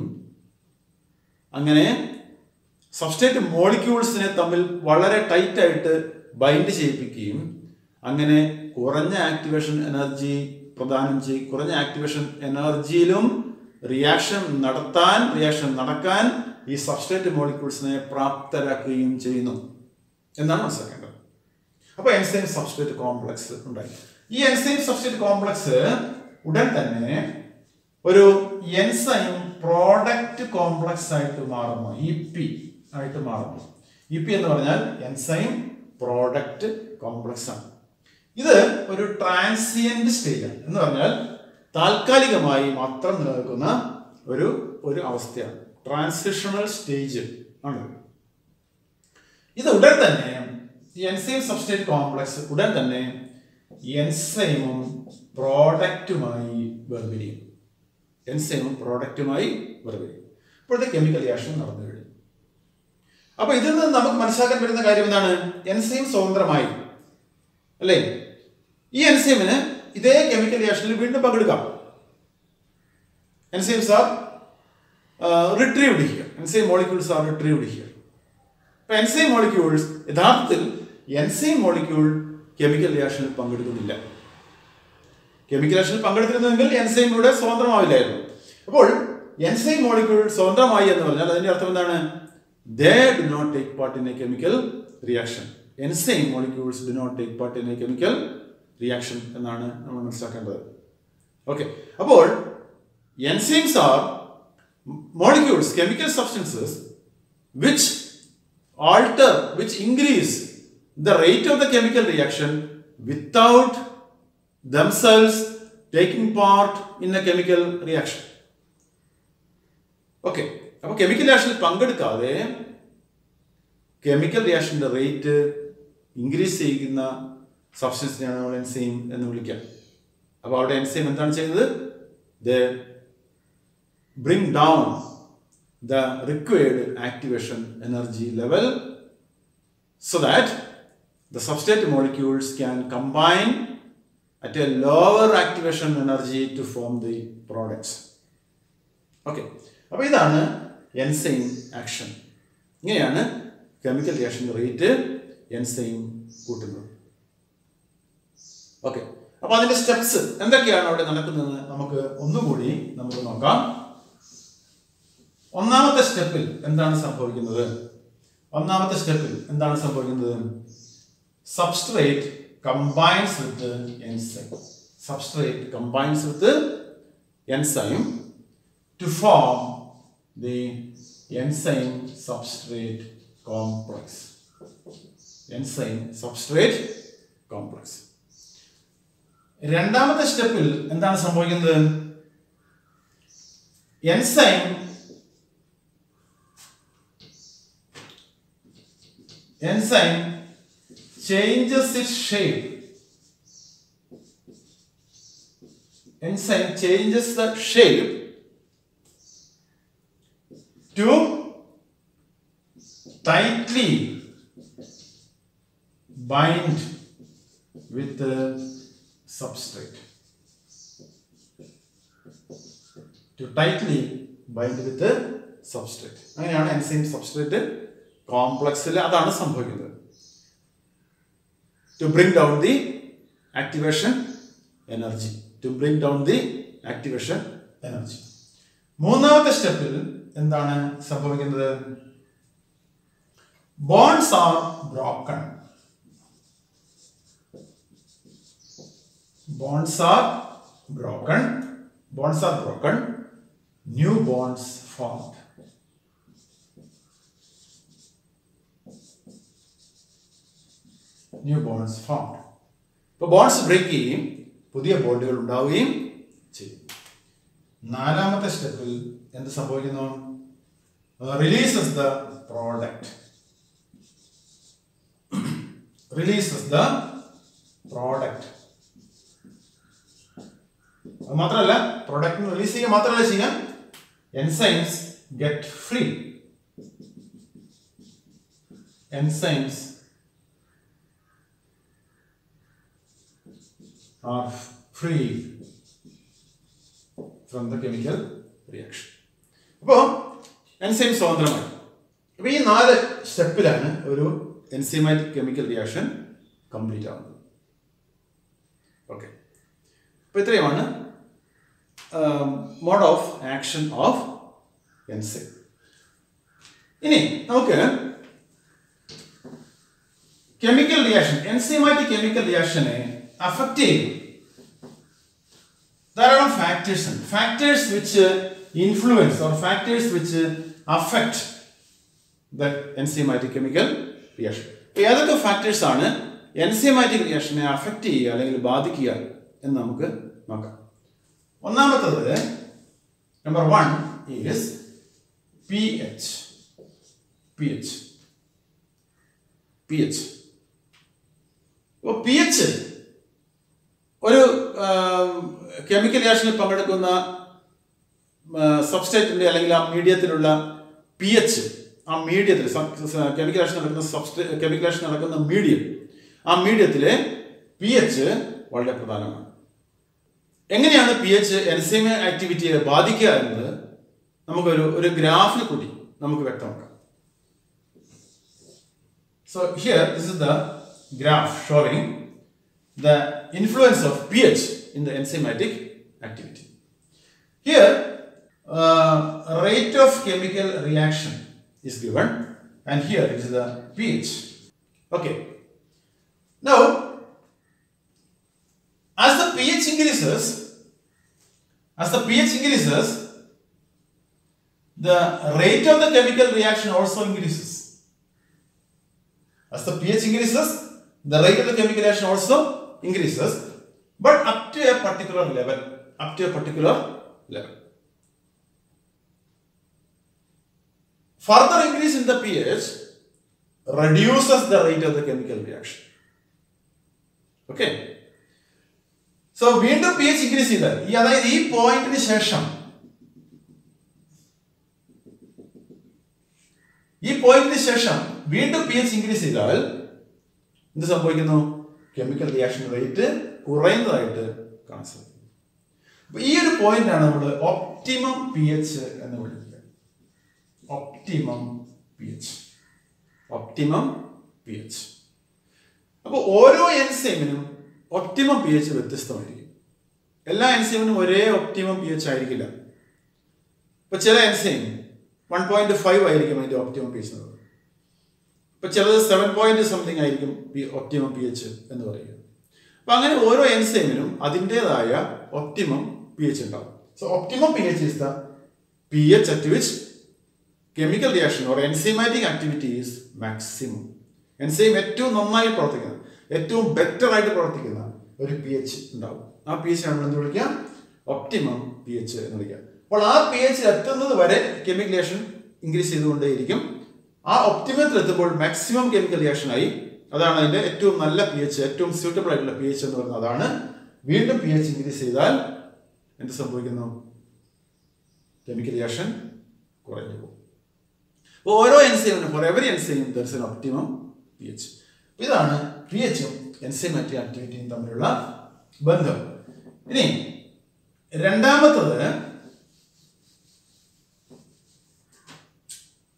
അങ്ങനെ സബ്സ്ട്രേറ്റ് മോളിക്യൂൾസിനെ തമ്മിൽ വളരെ ടൈറ്റ് ആയിട്ട് ബൈൻഡ് ചെയ്യിപ്പിക്കുകയും അങ്ങനെ കുറഞ്ഞ ആക്ടിവേഷൻ എനർജി പ്രദാനം ചെയ്യും കുറഞ്ഞ ആക്ടിവേഷൻ എനർജിയിലും റിയാക്ഷൻ നടത്താൻ റിയാക്ഷൻ നടക്കാൻ ഈ സബ്സ്ട്രേറ്റ് മോളിക്യൂൾസിനെ പ്രാപ്തരാക്കുകയും ചെയ്യുന്നു എന്നാണ് മനസ്സിലാക്കേണ്ടത് അപ്പോൾ എൻസൈം സബ്സ്ട്രേറ്റ് കോംപ്ലക്സ് ഉണ്ടായി ഈ എൻസൈം സബ്സ്ട്രേറ്റ് കോംപ്ലക്സ് ഉടൻ തന്നെ ഒരു എൻസൈം പ്രോഡക്റ്റ് കോംപ്ലക്സ് ആയിട്ട് മാറുന്നു ഇ പി ആയിട്ട് മാറുന്നു ഇ പി എന്ന് പറഞ്ഞാൽ എൻസൈം പ്രോഡക്റ്റ് കോംപ്ലക്സ് ആണ് ഇത് ഒരു ട്രാൻസിയന്റ് സ്റ്റേജ് ആണ് എന്ന് പറഞ്ഞാൽ താൽക്കാലികമായി മാത്രം നിലനിൽക്കുന്ന ഒരു ഒരു അവസ്ഥയാണ് ട്രാൻസിഷണൽ സ്റ്റേജ് ആണ് ഇത് ഉടൻ തന്നെ ഈ എൻസൈം സബ്സ്ട്രേറ്റ് കോംപ്ലക്സ് ഉടൻ തന്നെ എൻസൈമും പ്രോഡക്റ്റുമായി വേർപിരിയും എൻസൈമും പ്രോഡക്റ്റുമായി വേർപിരിയും ഇപ്പോഴത്തെ കെമിക്കൽ റിയാക്ഷൻ നടന്നു കഴിഞ്ഞു അപ്പൊ ഇതിൽ നിന്ന് നമുക്ക് മനസ്സിലാക്കാൻ പറ്റുന്ന കാര്യം എന്താണ് എൻസൈം സ്വതന്ത്രമായി അല്ലേ ഈ എൻസൈമിന് ഇതേ കെമിക്കൽ റിയാക്ഷനിൽ വീണ്ടും പങ്കെടുക്കാം enzymes are retrieved here enzyme molecules are retrieved here അപ്പൊ എൻസൈം മോളിക്യൂൾസ് യഥാർത്ഥത്തിൽ എൻസൈം മോളിക്യൂൾ കെമിക്കൽ റിയാക്ഷനിൽ പങ്കെടുക്കുന്നില്ല കെമിക്കൽ റിയാക്ഷനിൽ പങ്കെടുത്തിരുന്നെങ്കിൽ എൻസൈം ഇവിടെ സ്വതന്ത്രമാവില്ലായിരുന്നു അപ്പോൾ എൻസൈം മോളിക്യൂൾ സ്വതന്ത്രമായി എന്ന് പറഞ്ഞാൽ അതിന്റെ അർത്ഥം എന്താണ് they do not take part in a chemical reaction enzyme molecules do not take part in a chemical reaction എന്നാണ് നമ്മൾ മനസ്സിലാക്കേണ്ടത് ഓക്കെ അപ്പോൾ enzymes are molecules, chemical substances, which alter, which increase the rate of the chemical reaction without themselves taking part in a chemical reaction. Okay അപ്പൊ chemical റിയാക്ഷനിൽ പങ്കെടുക്കാതെ chemical റിയാക്ഷന്റെ rate increase ചെയ്യുന്ന സബ്സ്റ്റൻസിനെയാണ് നമ്മൾ എൻസൈം എന്ന് വിളിക്കുക അപ്പോൾ അവിടെ എൻസൈം എന്താണ് ചെയ്യുന്നത് the bring down the required activation energy level so that the substrate molecules can combine at a lower activation energy to form the products. Okay അപ്പോൾ ഇതാണ് എൻസൈം ആക്ഷൻ ഇങ്ങനെയാണ് കെമിക്കൽ റിയാക്ഷൻ റേറ്റ് എൻസൈം കൂട്ടുന്നത് okay അപ്പോൾ അതിന്റെ steps എന്തൊക്കെയാണ് അവിടെ നടക്കുന്നത് നമുക്ക് ഒന്നുകൂടി നമുക്ക് നോക്കാം ഒന്നാമത്തെ സ്റ്റെപ്പിൽ എന്താണ് സംഭവിക്കുന്നത് ഒന്നാമത്തെ സ്റ്റെപ്പിൽ എന്താണ് സംഭവിക്കുന്നത് substrate combines with enzyme substrate combines with enzyme to form the enzyme substrate complex enzyme substrate complex രണ്ടാമത്തെ സ്റ്റെപ്പിൽ എന്താണ് സംഭവിക്കുന്നത് enzyme enzyme changes its shape. Enzyme changes the shape to tightly bind with the substrate. To tightly bind with the substrate അങ്ങനെയാണ് എൻസൈം substrate കോംപ്ലക്സിൽ അതാണ് സംഭവിക്കുന്നത് to bring down the activation energy to bring down the activation energy മൂന്നാമത്തെ സ്റ്റെപ്പിൽ എന്താണ് സംഭവിക്കുന്നത് bonds are broken bonds are broken bonds are broken new bonds formed new bonds formed ഇപ്പോൾ ബോൺസ് ബ്രേക്ക് ചെയ്യും പുതിയ ബോണ്ടുകൾ ഉണ്ടാവുകയും ചെയ്യും നാലാമത്തെ സ്റ്റെപ്പിൽ എന്ത് സംഭവിക്കുന്നു releases the product releases the product അത് മാത്രമല്ല പ്രൊഡക്റ്റ് റിലീസ് ചെയ്യുക മാത്രമല്ല ചെയ്യാം enzymes get free enzymes are free from the chemical reaction അപ്പോൾ എൻസൈം സ്വതന്ത്രമായി അപ്പോൾ ഈ നാല് സ്റ്റെപ്പിലാണ് ഒരു എൻസൈമാറ്റിക് കെമിക്കൽ റിയാക്ഷൻ കംപ്ലീറ്റ് ആവുന്നത് ഓക്കെ അപ്പോൾ ഇത്രയുമാണ് mode of action of enzyme ഇനി നമുക്ക് കെമിക്കൽ റിയാക്ഷൻ എൻസൈമാറ്റിക് കെമിക്കൽ റിയാക്ഷനെ അഫക്റ്റ് ചെയ്യും ധാരാളം ഫാക്ടേഴ്സ് ഉണ്ട് factors which influence or factors which affect the enzymatic chemical reaction ഏതൊക്കെ ഫാക്ടേഴ്സ് ആണ് എൻസൈമാറ്റിക് റിയാക്ഷനെ അഫക്റ്റ് ചെയ്യുക അല്ലെങ്കിൽ ബാധിക്കുക എന്ന് നമുക്ക് നോക്കാം ഒന്നാമത്തത് number one is P H P H P H ഇപ്പോൾ പി എച്ച് ഒരു കെമിക്കൽ റിയാക്ഷനിൽ പങ്കെടുക്കുന്ന സബ്സ്റ്റേറ്റിന്റെ അല്ലെങ്കിൽ ആ മീഡിയത്തിലുള്ള പി എച്ച് ആ മീഡിയത്തിൽ കെമിക്കൽ റിയാക്ഷൻ നടക്കുന്ന സബ്സ്റ്റേ കെമിക്കൽ റിയാക്ഷൻ നടക്കുന്ന മീഡിയം ആ മീഡിയത്തിലെ പി എച്ച് വളരെ പ്രധാനമാണ് എങ്ങനെയാണ് പി എച്ച് എൻസൈമ ആക്ടിവിറ്റിയെ ബാധിക്കുക എന്നത് നമുക്കൊരു ഒരു ഗ്രാഫിൽ കൂടി നമുക്ക് വ്യക്തമാക്കാം so here this is the graph showing the influence of pH in the enzymatic activity. Here, uh, rate of chemical reaction is given, and here it is the pH. Okay. Now, as the pH increases, as the pH increases, the rate of the chemical reaction also increases. As the pH increases, the rate of the chemical reaction also increases, but up to a particular level. Up to a particular level. Further increase in the pH reduces the rate of the chemical reaction. Okay. So വീണ്ടും P H increase ചെയ്താൽ ഈ അതായത് ഈ പോയിന്റിന് ശേഷം ഈ പോയിന്റിന് ശേഷം വീണ്ടും പി എച്ച് ഇൻക്രീസ് ചെയ്താൽ എന്ത് സംഭവിക്കുന്നു കെമിക്കൽ റിയാക്ഷൻ റേറ്റ് കുറയുന്നതായിട്ട് കാണാൻ സാധിക്കും അപ്പൊ ഈ ഒരു പോയിന്റ് ആണ് നമ്മൾ ഒപ്റ്റിമം പി എച്ച് എന്ന് വിളിക്കുക optimum P H optimum P H അപ്പോൾ ഓരോ എൻസൈമിനും ഒപ്റ്റിമം പി എച്ച് വ്യത്യസ്തമായിരിക്കും എല്ലാ എൻസൈമിനും ഒരേ ഒപ്റ്റിമം പി എച്ച് ആയിരിക്കില്ല ഇപ്പൊ ചില എൻസൈം വൺ പോയിന്റ് ഫൈവ് ആയിരിക്കും അതിന്റെ ഒപ്റ്റിമം പി എച്ച് ഇപ്പൊ ചിലത് സെവൻ പോയിന്റ് സംതിങ് ആയിരിക്കും പി ഒപ്റ്റിമം പി എച്ച് എന്ന് പറയുക അപ്പൊ അങ്ങനെ ഓരോ എൻസൈമിനും അതിൻ്റെതായ ഒപ്റ്റിമം പി എച്ച് ഉണ്ടാവും so optimum P H is the P H at which chemical reaction or enzymatic activity is maximum enzyme ഏറ്റവും നന്നായി പ്രവർത്തിക്കുന്ന ഏറ്റവും ബെറ്റർ ആയിട്ട് പ്രവർത്തിക്കുന്ന ഒരു പി എച്ച് ഉണ്ടാവും ആ പി എച്ച് നമ്മൾ എന്ത് വിളിക്കാം ഒപ്റ്റിമം പി എച്ച് എന്ന് വിളിക്കാം അപ്പോൾ ആ പി എച്ച് എത്തുന്നത് വരെ കെമിക്കൽ റിയാക്ഷൻ ഇൻക്രീസ് ചെയ്തുകൊണ്ടേയിരിക്കും ആ ഒപ്റ്റിമത്തിൽ എത്തുമ്പോൾ മാക്സിമം കെമിക്കൽ റിയാക്ഷൻ ആയി അതാണ് അതിന്റെ ഏറ്റവും നല്ല പി എച്ച് ഏറ്റവും സ്യൂട്ടബിൾ ആയിട്ടുള്ള പി എച്ച് എന്ന് പറയുന്നത് അതാണ് വീണ്ടും പി എച്ച് ഇൻക്രീസ് ചെയ്താൽ എന്ത് സംഭവിക്കുന്നു കെമിക്കൽ റിയാക്ഷൻ കുറഞ്ഞു പോകും അപ്പോൾ ഓരോ എൻസൈമിനും for every enzyme there's an optimum P H ഇതാണ് പി എച്ചും എൻസൈമാറ്റിക് ആക്ടിവിറ്റിയും തമ്മിലുള്ള ബന്ധം ഇനി രണ്ടാമത്തത്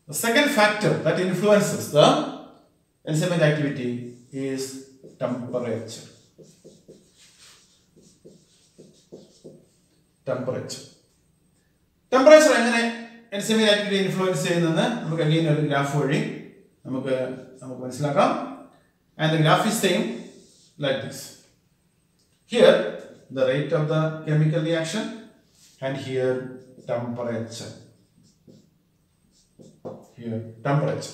The second factor that influences the enzymatic activity is temperature. Temperature. Temperature എങ്ങനെ എൻസൈമിക് ആക്ടിവിറ്റി ഇൻഫ്ലുവൻസ് ചെയ്യുന്നതെന്ന് നമുക്ക് അഗെയിൻ ഒരു ഗ്രാഫ് വഴി നമുക്ക് നമുക്ക് മനസ്സിലാക്കാം and the graph is same like this here the rate of the chemical reaction and here temperature here temperature.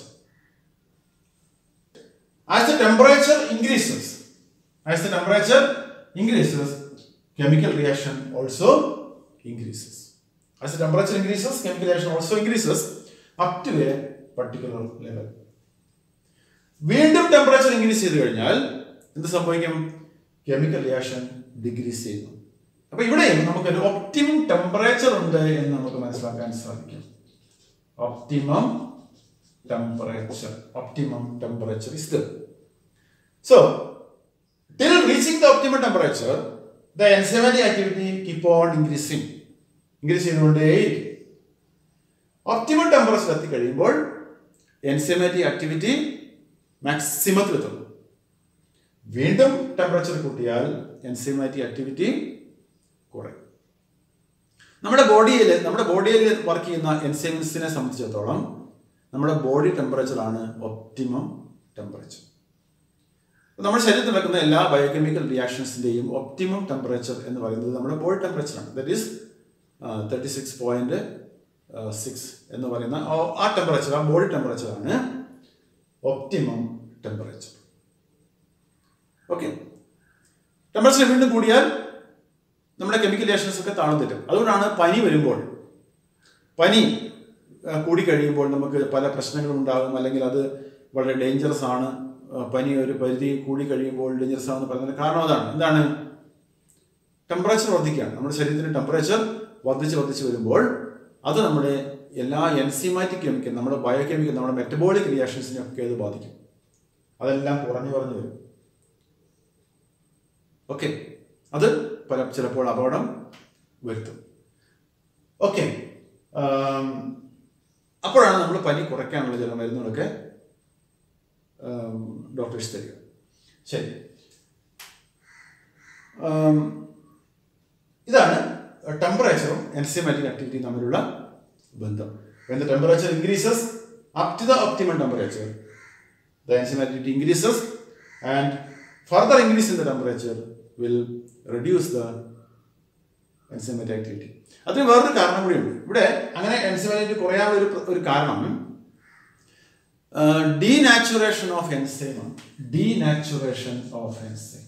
As the temperature increases, as the temperature increases, chemical reaction also increases. As the temperature increases, chemical reaction also increases up to a particular level. വീണ്ടും temperature increase ചെയ്ത് കഴിഞ്ഞാൽ എന്ത് സംഭവിക്കും chemical reaction degrees ചെയ്യുന്നു അപ്പൊ ഇവിടെയും നമുക്കൊരു optimum temperature ഉണ്ട് എന്ന് നമുക്ക് മനസ്സിലാക്കാൻ സാധിക്കും optimum temperature. Optimum temperature is there. So, till reaching the optimum temperature, the enzymatic activity keep on increasing. Increase ചെയ്തുകൊണ്ടേയിരിക്കും ഒപ്റ്റിമം ടെമ്പറേച്ചർ എത്തിക്കഴിയുമ്പോൾ എൻസൈമാറ്റിക് ആക്ടിവിറ്റി മാക്സിമത്തിൽ എത്തുന്നു വീണ്ടും ടെമ്പറേച്ചർ കൂട്ടിയാൽ എൻസൈമാറ്റിക് ആക്ടിവിറ്റി കുറയും നമ്മുടെ ബോഡിയിൽ നമ്മുടെ ബോഡിയിൽ വർക്ക് ചെയ്യുന്ന എൻസൈംസിനെ സംബന്ധിച്ചിടത്തോളം നമ്മുടെ ബോഡി ടെമ്പറേച്ചർ ആണ് ഒപ്റ്റിമം ടെമ്പറേച്ചർ നമ്മുടെ ശരീരത്തിൽ നടക്കുന്ന എല്ലാ ബയോകെമിക്കൽ റിയാക്ഷൻസിന്റെയും ഒപ്റ്റിമം ടെമ്പറേച്ചർ എന്ന് പറയുന്നത് നമ്മുടെ ബോഡി ടെമ്പറേച്ചർ ആണ് that is thirty six point six എന്ന് പറയുന്ന ആ- ആ ടെമ്പറേച്ചർ ആ ബോഡി ടെമ്പറേച്ചർ ആണ് ഒപ്റ്റിമം ടെമ്പറേച്ചർ ഓക്കെ ടെമ്പറേച്ചർ വീണ്ടും കൂടിയാൽ നമ്മുടെ കെമിക്കൽ റിയാക്ഷൻസ് ഒക്കെ താഴ്ന്നു തെറ്റും അതുകൊണ്ടാണ് പനി വരുമ്പോൾ പനി ആ, കൂടിക്കഴിയുമ്പോൾ നമുക്ക് പല പ്രശ്നങ്ങളും ഉണ്ടാകും അല്ലെങ്കിൽ അത് വളരെ ഡേഞ്ചറസ് ആണ് ആ, പനി ഒരു പരിധി കൂടി കഴിയുമ്പോൾ ഡേഞ്ചറസ് ആണെന്ന് പറയുന്നത് കാരണം അതാണ് എന്താണ് ടെമ്പറേച്ചർ വർദ്ധിക്കുകയാണ് നമ്മുടെ ശരീരത്തിന് ടെമ്പറേച്ചർ വർദ്ധിച്ച് വർദ്ധിച്ച് വരുമ്പോൾ അത് നമ്മുടെ എല്ലാ എൻസിമാറ്റിക് കെമിക്കൽ നമ്മുടെ ബയോകെമിക്കൽ നമ്മുടെ മെറ്റബോളിക് റിയാക്ഷൻസിനെ ഒക്കെ അത് ബാധിക്കും അതെല്ലാം കുറഞ്ഞു കുറഞ്ഞു വരും ഓക്കെ അത് പല ചിലപ്പോൾ അപകടം വരുത്തും ഓക്കെ അപ്പോഴാണ് നമ്മൾ പനി കുറയ്ക്കാനുള്ള ചില മരുന്നുകളൊക്കെ ഡോക്ടേഴ്സ് തരിക ശരി ആം, ഇതാണ് ടെമ്പറേച്ചറും എൻസിമാറ്റിക് ആക്ടിവിറ്റിയും തമ്മിലുള്ള ബന്ധം when the temperature increases up to the optimum temperature the enzymatic activity increases and further increase in the temperature will reduce the enzymatic activity അതിന് വേറൊരു കാരണം കൂടിയുണ്ട് ഇവിടെ അങ്ങനെ എൻസൈമാറ്റിക് കുറയാനുള്ള ഒരു പ്ര- ഒരു കാരണം ഡീനാച്ചുറേഷൻ ഓഫ് എൻസൈം ആണ് denaturation of enzyme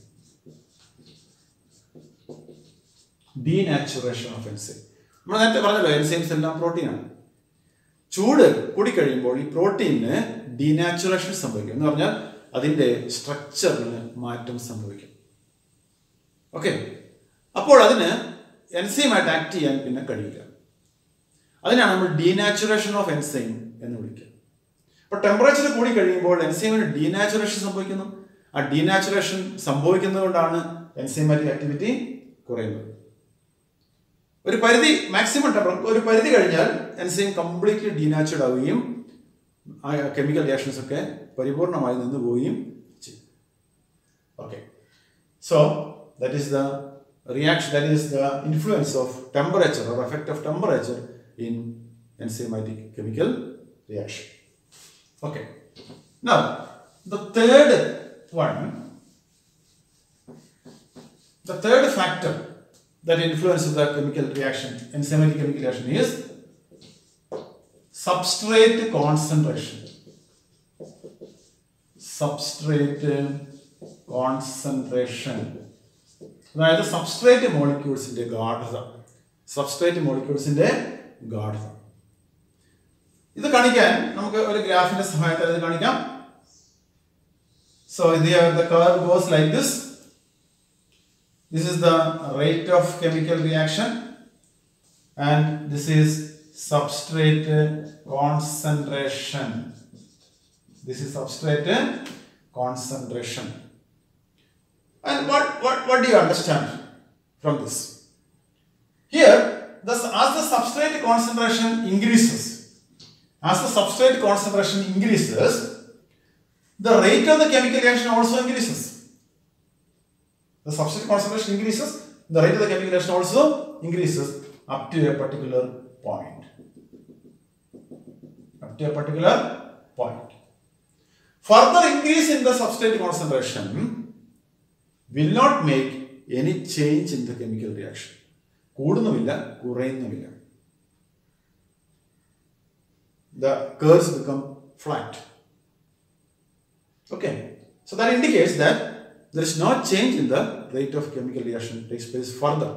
denaturation of enzyme നമ്മൾ നേരത്തെ പറഞ്ഞല്ലോ എൻസൈംസ് എല്ലാം പ്രോട്ടീനാണ് ചൂട് കൂടിക്കഴിയുമ്പോൾ ഈ പ്രോട്ടീനിന് ഡീനാച്ചുറേഷൻ സംഭവിക്കും എന്ന് പറഞ്ഞാൽ അതിൻ്റെ സ്ട്രക്ചറിന് മാറ്റം സംഭവിക്കും ഓക്കെ അപ്പോൾ അതിന് എൻസൈമായിട്ട് ആക്ട് ചെയ്യാൻ പിന്നെ കഴിയില്ല അതിനാണ് നമ്മൾ ഡീനാച്ചുറേഷൻ ഓഫ് എൻസൈം എന്ന് വിളിക്കുക അപ്പോൾ ടെമ്പറേച്ചർ കൂടി കഴിയുമ്പോൾ എൻസൈമിന് ഡീനാച്ചുറേഷൻ സംഭവിക്കുന്നു ആ ഡീനാച്ചുറേഷൻ സംഭവിക്കുന്നത് കൊണ്ടാണ് എൻസൈമാറ്റിക് ആക്ടിവിറ്റി കുറയുന്നത് ഒരു പരിധി മാക്സിമം ടെമ്പർ ഒരു പരിധി കഴിഞ്ഞാൽ എൻസൈം കംപ്ലീറ്റ്ലി ഡീനാച്ചുറഡ് ആവുകയും ആ കെമിക്കൽ റിയാക്ഷൻസ് ഒക്കെ പരിപൂർണമായി നിന്ന് പോവുകയും ചെയ്യും okay so that is the reaction that is the influence of temperature or effect of temperature in enzymatic chemical reaction Okay. Now, the third one, the third factor that influences the chemical reaction, enzymatic chemical reaction is substrate concentration. Substrate concentration. അതായത് substrate മോളിക്യൂൾസിന്റെ ഗാഠത substrate മോളിക്യൂൾസിന്റെ ഗാഠത ഇത് കാണിക്കാൻ നമുക്ക് ഒരു ഗ്രാഫിന്റെ സഹായത്താൽ ഇത് കാണിക്കാം സോ ഇത് the colour goes like this this is the rate of chemical reaction and this is substrate concentration this is substrate concentration and what what what do you understand from this here the as the substrate concentration increases as the substrate concentration increases, the rate of the chemical reaction also increases. The substrate concentration increases, the rate of the chemical reaction also increases up to a particular point. Up to a particular point. Further increase in the substrate concentration will not make any change in the chemical reaction. കൂടുന്നുമില്ല കുറയുന്നുമില്ല the curves become flat. Okay, so that indicates that there is no change in the rate of chemical reaction takes place further.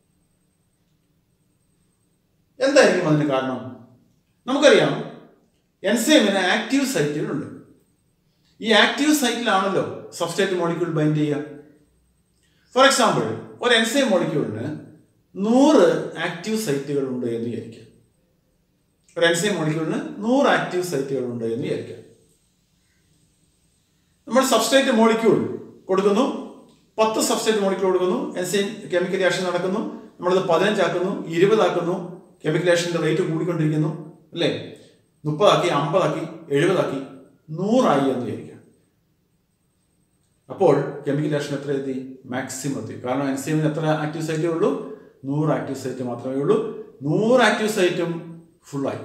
എന്തായിരിക്കും അതിന് കാരണം നമുക്കറിയാം എൻസൈമിന് active സൈറ്റുകളുണ്ട് ഈ active സൈറ്റിലാണല്ലോ substrate molecule bind ചെയ്യുക ഫോർ എക്സാമ്പിൾ ഒരു എൻസൈം മോളിക്യൂളിന് നൂറ് ആക്റ്റീവ് സൈറ്റുകൾ ഉണ്ട് എന്ന് വിചാരിക്കാം ഒരു എൻസൈം മോളിക്യൂളിന് നൂറ് ആക്റ്റീവ് സൈറ്റുകൾ ഉണ്ട് എന്ന് വിചാരിക്കാം നമ്മൾ സബ്സ്ട്രേറ്റ് മോളിക്യൂൾ കൊടുക്കുന്നു പത്ത് സബ്സ്ട്രേറ്റ് മോളിക്യൂൾ കൊടുക്കുന്നു എൻസൈം കെമിക്കൽ റിയാക്ഷൻ നടക്കുന്നു നമ്മളത് പതിനഞ്ചാക്കുന്നു ഇരുപതാക്കുന്നു കെമിക്കൽ റിയാക്ഷൻ്റെ റേറ്റ് കൂടിക്കൊണ്ടിരിക്കുന്നു അല്ലേ മുപ്പതാക്കി അമ്പതാക്കി എഴുപതാക്കി നൂറായി എന്ന് വിചാരിക്കാം അപ്പോൾ കെമിക്കൽ റിയാക്ഷൻ എത്ര എത്തി മാക്സിമം എത്തി കാരണം എൻസൈമിന് എത്ര ആക്റ്റീവ് സൈറ്റേ ഉള്ളൂ നൂറ് ആക്റ്റീവ് സൈറ്റ് മാത്രമേ ഉള്ളൂ നൂറ് ആക്റ്റീവ് സൈറ്റും ഫുള്ളായി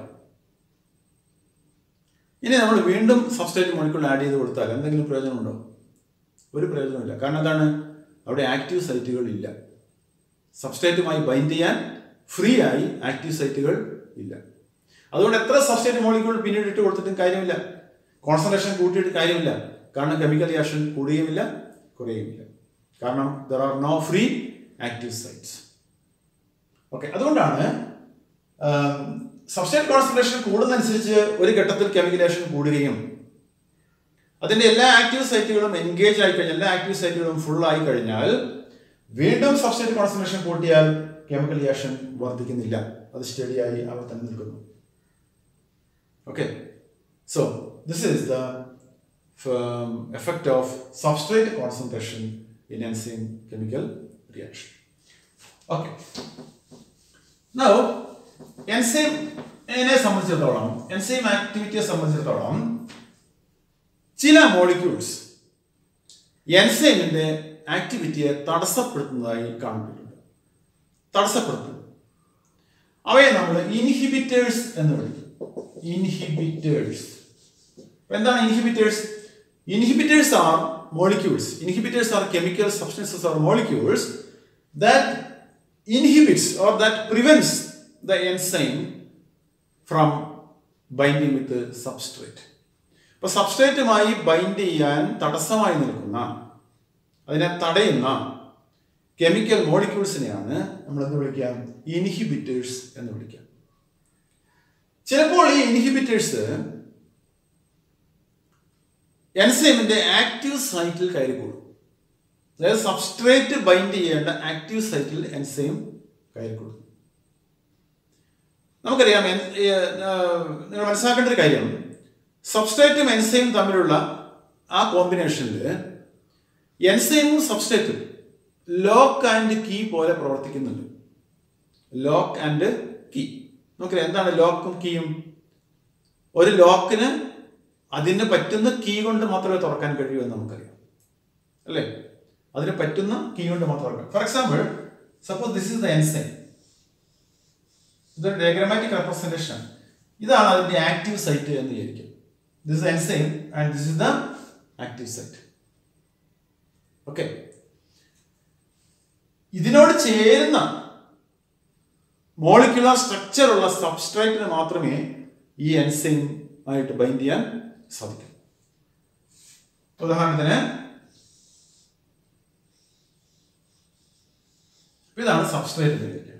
ഇനി നമ്മൾ വീണ്ടും സബ്സ്ട്രേറ്റ് മോളിക്കൂൾ ആഡ് ചെയ്ത് കൊടുത്താൽ എന്തെങ്കിലും പ്രയോജനമുണ്ടോ ഒരു പ്രയോജനമില്ല കാരണം എന്താണ് അവിടെ ആക്റ്റീവ് സൈറ്റുകൾ ഇല്ല സബ്സ്ട്രേറ്റുമായി ബൈൻഡ് ചെയ്യാൻ ഫ്രീ ആയി ആക്റ്റീവ് സൈറ്റുകൾ ഇല്ല അതുകൊണ്ട് എത്ര സബ്സ്ട്രേറ്റ് മോളിക്യൂൾ പിന്നീട് ഇട്ട് കൊടുത്തിട്ടും കാര്യമില്ല കോൺസെൻട്രേഷൻ കൂട്ടിയിട്ട് കാര്യമില്ല കാരണം കെമിക്കൽ റിയാക്ഷൻ കൂടുകയുമില്ല കുറയുകയുമില്ല കാരണം there are no free active sites okay അതുകൊണ്ടാണ് സബ്സ്റ്റേറ്റ് കോൺസെൻട്രേഷൻ കൂടുന്നതനുസരിച്ച് ഒരു ഘട്ടത്തിൽ കെമിക്കൽ റിയാക്ഷൻ കൂടുകയും അതിന്റെ എല്ലാ ആക്റ്റീവ് സൈറ്റുകളും എൻഗേജ് ആയി കഴിഞ്ഞാൽ എല്ലാ ആക്റ്റീവ് സൈറ്റുകളും ഫുൾ ആയി കഴിഞ്ഞാൽ വീണ്ടും സബ്സ്റ്റേറ്റ് കോൺസെൻട്രേഷൻ കൂട്ടിയാൽ കെമിക്കൽ റിയാക്ഷൻ വർദ്ധിക്കുന്നില്ല അത് സ്റ്റഡിയായി അവർ തന്നെ നിൽക്കുന്നു okay so this is the effect of substrate concentration in enzyme chemical reaction okay now എൻസൈമിനെ സംബന്ധിച്ചിടത്തോളം എൻസൈം ആക്ടിവിറ്റിയെ സംബന്ധിച്ചിടത്തോളം ചില മോളിക്യൂൾസ് എൻസൈമിന്റെ ആക്ടിവിറ്റിയെ തടസ്സപ്പെടുത്തുന്നതായി കാണപ്പെട്ടിട്ടുണ്ട് തടസ്സപ്പെടുത്തുന്നു അവയെ നമ്മൾ ഇൻഹിബിറ്റേഴ്സ് എന്ന് വിളിക്കും ഇൻഹിബിറ്റേഴ്സ് എന്താണ് inhibitors inhibitors are molecules inhibitors are chemical substances are molecules that inhibits or that prevents the enzyme from binding with the substrate. ഇപ്പൊ സബ്സ്ട്രേറ്റുമായി ബൈൻഡ് ചെയ്യാൻ തടസ്സമായി നിൽക്കുന്ന അതിനെ തടയുന്ന കെമിക്കൽ മോളിക്യൂൾസിനെയാണ് നമ്മൾ എന്ത് വിളിക്കാം ഇൻഹിബിറ്റേഴ്സ് എന്ന് വിളിക്കാം ചിലപ്പോൾ ഈ ഇൻഹിബിറ്റേഴ്സ് എൻസൈമിന്റെ ആക്റ്റീവ് സൈറ്റിൽ കയറിക്കൂടും അതായത് സബ്സ്ട്രേറ്റ് ബൈൻഡ് ചെയ്യേണ്ട ആക്റ്റീവ് സൈറ്റിൽ എൻസൈം കയറിക്കൂടും നമുക്കറിയാം നിങ്ങൾ മനസ്സിലാക്കേണ്ട ഒരു കാര്യം സബ്സ്ട്രേറ്റും എൻസൈമും തമ്മിലുള്ള ആ കോമ്പിനേഷനിൽ എൻസൈമും സബ്സ്ട്രേറ്റും ലോക്ക് ആൻഡ് കീ പോലെ പ്രവർത്തിക്കുന്നുണ്ട് ലോക്ക് ആൻഡ് കീ നമുക്കറിയാം എന്താണ് ലോക്കും കീയും ഒരു ലോക്കിന് അതിന് പറ്റുന്ന കീ കൊണ്ട് മാത്രമേ തുറക്കാൻ കഴിയൂ എന്ന് നമുക്കറിയാം അല്ലേ അതിന് പറ്റുന്ന കീ കൊണ്ട് മാത്രം തുറക്കാം for example suppose this is the enzyme ഇതൊരു ഡയഗ്രമാറ്റിക് റെപ്രസെന്റേഷൻ ഇതാണ് അതിന്റെ ആക്റ്റീവ് സൈറ്റ് എന്ന് വിചാരിക്കും this enzyme and this is the active site okay ഇതിനോട് ചേരുന്ന മോളിക്കുലർ സ്ട്രക്ചർ ഉള്ള സബ്സ്ട്രേറ്റിന് മാത്രമേ ഈ എൻസൈം ആയിട്ട് ബൈൻഡ് ചെയ്യാൻ സാധിക്കൂ ഉദാഹരണത്തിന് ഇതാണ് സബ്സ്ട്രേറ്റ് എന്ന് വിചാരിക്കുക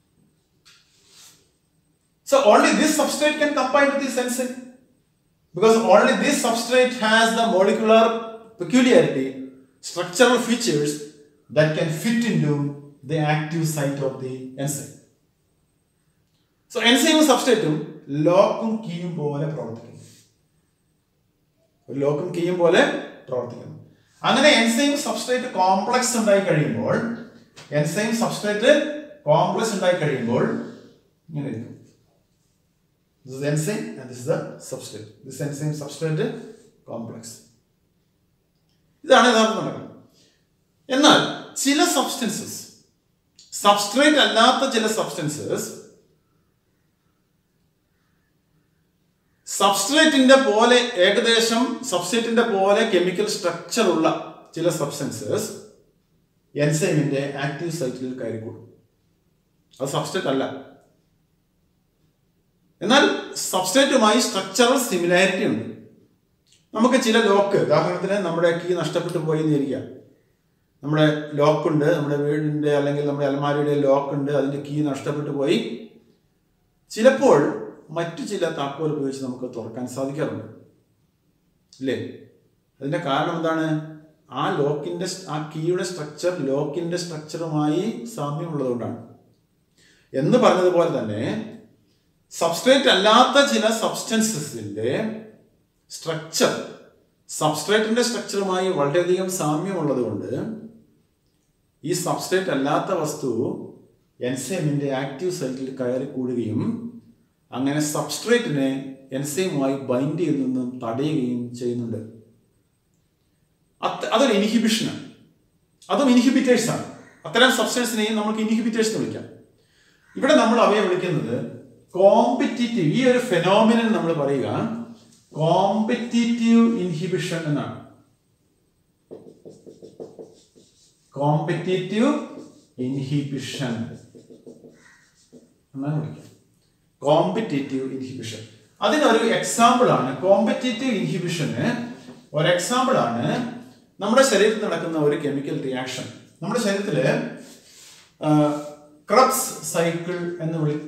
So only this substrate can combine with this enzyme. Because only this substrate has the molecular peculiarity, structural features that can fit into the active site of the enzyme. So enzyme സബ്സ്ട്രേറ്റും ലോക്കും കീയും പോലെ പ്രവർത്തിക്കുന്നു ഒരു ലോക്കും കീയും പോലെ പ്രവർത്തിക്കുന്നു അങ്ങനെ enzyme substrate complex ഉണ്ടായി കഴിയുമ്പോൾ എൻസൈം സബ്സ്ട്രേറ്റ് കോംപ്ലക്സ് ഉണ്ടായി കഴിയുമ്പോൾ ഇങ്ങനെ ഇരിക്കും This is the enzyme and this is the substrate. This enzyme substrate complex. ഇതാണ് യഥാർത്ഥം നടക്കുന്നത് എന്നാൽ ചില സബ്സ്റ്റൻസസ് സബ്സ്ട്രേറ്റ് അല്ലാത്ത ചില സബ്സ്റ്റൻസസ് സബ്സ്ട്രേറ്റിന്റെ പോലെ ഏകദേശം സബ്സ്ട്രേറ്റിന്റെ പോലെ കെമിക്കൽ സ്ട്രക്ചർ ഉള്ള ചില സബ്സ്റ്റൻസസ് എൻസൈമിന്റെ ആക്റ്റീവ് സൈറ്റിൽ കയറിക്കൂടും അത് സബ്സ്ട്രേറ്റ് അല്ല എന്നാൽ സബ്സ്ട്രേറ്റുമായി സ്ട്രക്ചറൽ സിമിലാരിറ്റി ഉണ്ട് നമുക്ക് ചില ലോക്ക് ഉദാഹരണത്തിന് നമ്മുടെ കീ നഷ്ടപ്പെട്ടു പോയി എന്നിരിക്കാം നമ്മുടെ ലോക്കുണ്ട് നമ്മുടെ വീടിൻ്റെ അല്ലെങ്കിൽ നമ്മുടെ അലമാരിയുടെ ലോക്ക് ഉണ്ട് അതിൻ്റെ കീ നഷ്ടപ്പെട്ടു പോയി ചിലപ്പോൾ മറ്റു ചില താക്കോൽ ഉപയോഗിച്ച് നമുക്ക് തുറക്കാൻ സാധിക്കാറുണ്ട് ഇല്ലേ അതിൻ്റെ കാരണം എന്താണ് ആ ലോക്കിൻ്റെ ആ കീയുടെ സ്ട്രക്ചർ ലോക്കിൻ്റെ സ്ട്രക്ചറുമായി സാമ്യമുള്ളതുകൊണ്ടാണ് എന്ന് പറഞ്ഞതുപോലെ തന്നെ സബ്സ്ട്രേറ്റ് അല്ലാത്ത ചില സബ്സ്റ്റൻസസിൻ്റെ സ്ട്രക്ചർ സബ്സ്ട്രേറ്റിന്റെ സ്ട്രക്ചറുമായി വളരെയധികം സാമ്യമുള്ളത് കൊണ്ട് ഈ സബ്സ്ട്രേറ്റ് അല്ലാത്ത വസ്തു എൻസൈമിന്റെ ആക്റ്റീവ് സൈറ്റിൽ കയറി കൂടുകയും അങ്ങനെ സബ്സ്ട്രേറ്റിനെ എൻസൈമുമായി ബൈൻഡ് ചെയ്തു നിന്നും തടയുകയും ചെയ്യുന്നുണ്ട് അത് അതൊരു ഇൻഹിബിഷനാണ് അതും ഇൻഹിബിറ്റേഴ്സ് ആണ് അത്തരം സബ്സ്റ്റൻസിനെയും നമുക്ക് ഇൻഹിബിറ്റേഴ്സ് എന്ന് വിളിക്കാം ഇവിടെ നമ്മൾ അവയെ വിളിക്കുന്നത് കോമ്പറ്റീറ്റീവ് ഈ ഒരു ഫെനോമിനൻ നമ്മൾ പറയുക കോമ്പറ്റീറ്റീവ് ഇൻഹിബിഷൻ എന്നാണ് കോമ്പറ്റീറ്റീവ് ഇൻഹിബിഷൻ എന്നാണ് വിളിക്കുക കോമ്പറ്റീറ്റീവ് ഇൻഹിബിഷൻ അതിനൊരു എക്സാമ്പിൾ ആണ് കോമ്പറ്റീറ്റീവ് ഇൻഹിബിഷന് ഒരു എക്സാമ്പിൾ ആണ് നമ്മുടെ ശരീരത്തിൽ നടക്കുന്ന ഒരു കെമിക്കൽ റിയാക്ഷൻ നമ്മുടെ ശരീരത്തിൽ ക്രബ്സ് സൈക്കിൾ എന്ന് വിളി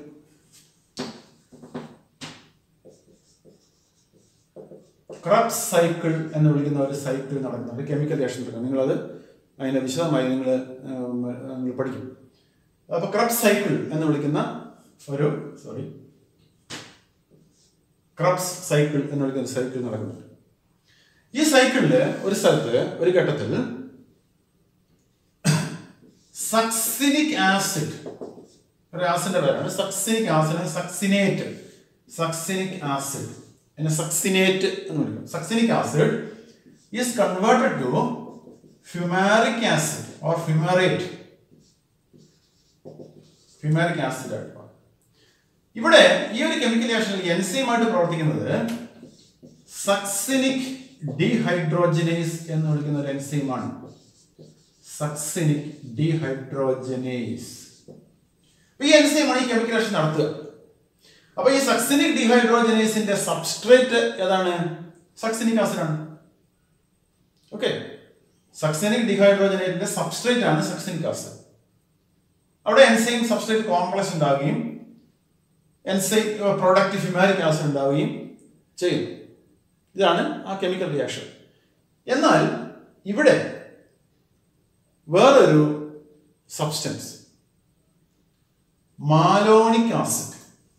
ക്രബ്സ് സൈക്കിൾ എന്ന് വിളിക്കുന്ന ഒരു സൈക്കിൾ നടക്കുന്ന ഒരു കെമിക്കൽ റിയാക്ഷൻ നടക്കുന്നത് നിങ്ങളത് അതിനെ വിശദമായി നിങ്ങൾ നിങ്ങൾ പഠിക്കും അപ്പോൾ ക്രബ്സ് സൈക്കിൾ എന്ന് വിളിക്കുന്ന ഒരു സോറി ക്രബ്സ് സൈക്കിൾ എന്ന് വിളിക്കുന്ന സൈക്കിൾ നടക്കുന്നുണ്ട് ഈ സൈക്കിളില് ഒരു സ്ഥലത്ത് ഒരു ഘട്ടത്തിൽ സക്സിനിക് ആസിഡ് ഒരു ആസിഡിന്റെ പേരാണ് succinic acid succinate succinic acid എന്നെ സക്സിനേറ്റ് എന്ന് വിളിക്കും succinic acid is converted to fumaric acid or fumarate fumaric acid ആയിട്ട് മാറും. ഇവിടെ ഈ ഒരു കെമിക്കൽ റിയാക്ഷനിൽ എൻസൈമായിട്ട് പ്രവർത്തിക്കുന്നത് സക്സിനിക് ഡീഹൈഡ്രോജനേസ് എന്ന് വിളിക്കുന്ന ഒരു എൻസൈമാണ് സക്സിനിക് ഡീഹൈഡ്രോജനേസ് ഈ എൻസൈമാണ് ഈ കെമിക്കൽ റിയാക്ഷൻ നടത്തുക അപ്പൊ ഈ സക്സിനിക് ഡിഹൈഡ്രോജനേസിന്റെ സബ്സ്ട്രേറ്റ് ഏതാണ് സക്സിനിക് ആസിഡ് ആണ് ഓക്കെ സക്സിനിക് ഡിഹൈഡ്രോജനേറ്റിന്റെ സബ്സ്ട്രേറ്റ് ആണ് സക്സിനിക് ആസിഡ് അവിടെ എൻസൈം സബ്സ്ട്രേറ്റ് കോംപ്ലക്സ് ഉണ്ടാവുകയും എൻസൈം പ്രോഡക്റ്റ് ഫിമാരിക് ആസിഡ് ഉണ്ടാവുകയും ചെയ്യും ഇതാണ് ആ കെമിക്കൽ റിയാക്ഷൻ എന്നാൽ ഇവിടെ വേറൊരു substance malonic acid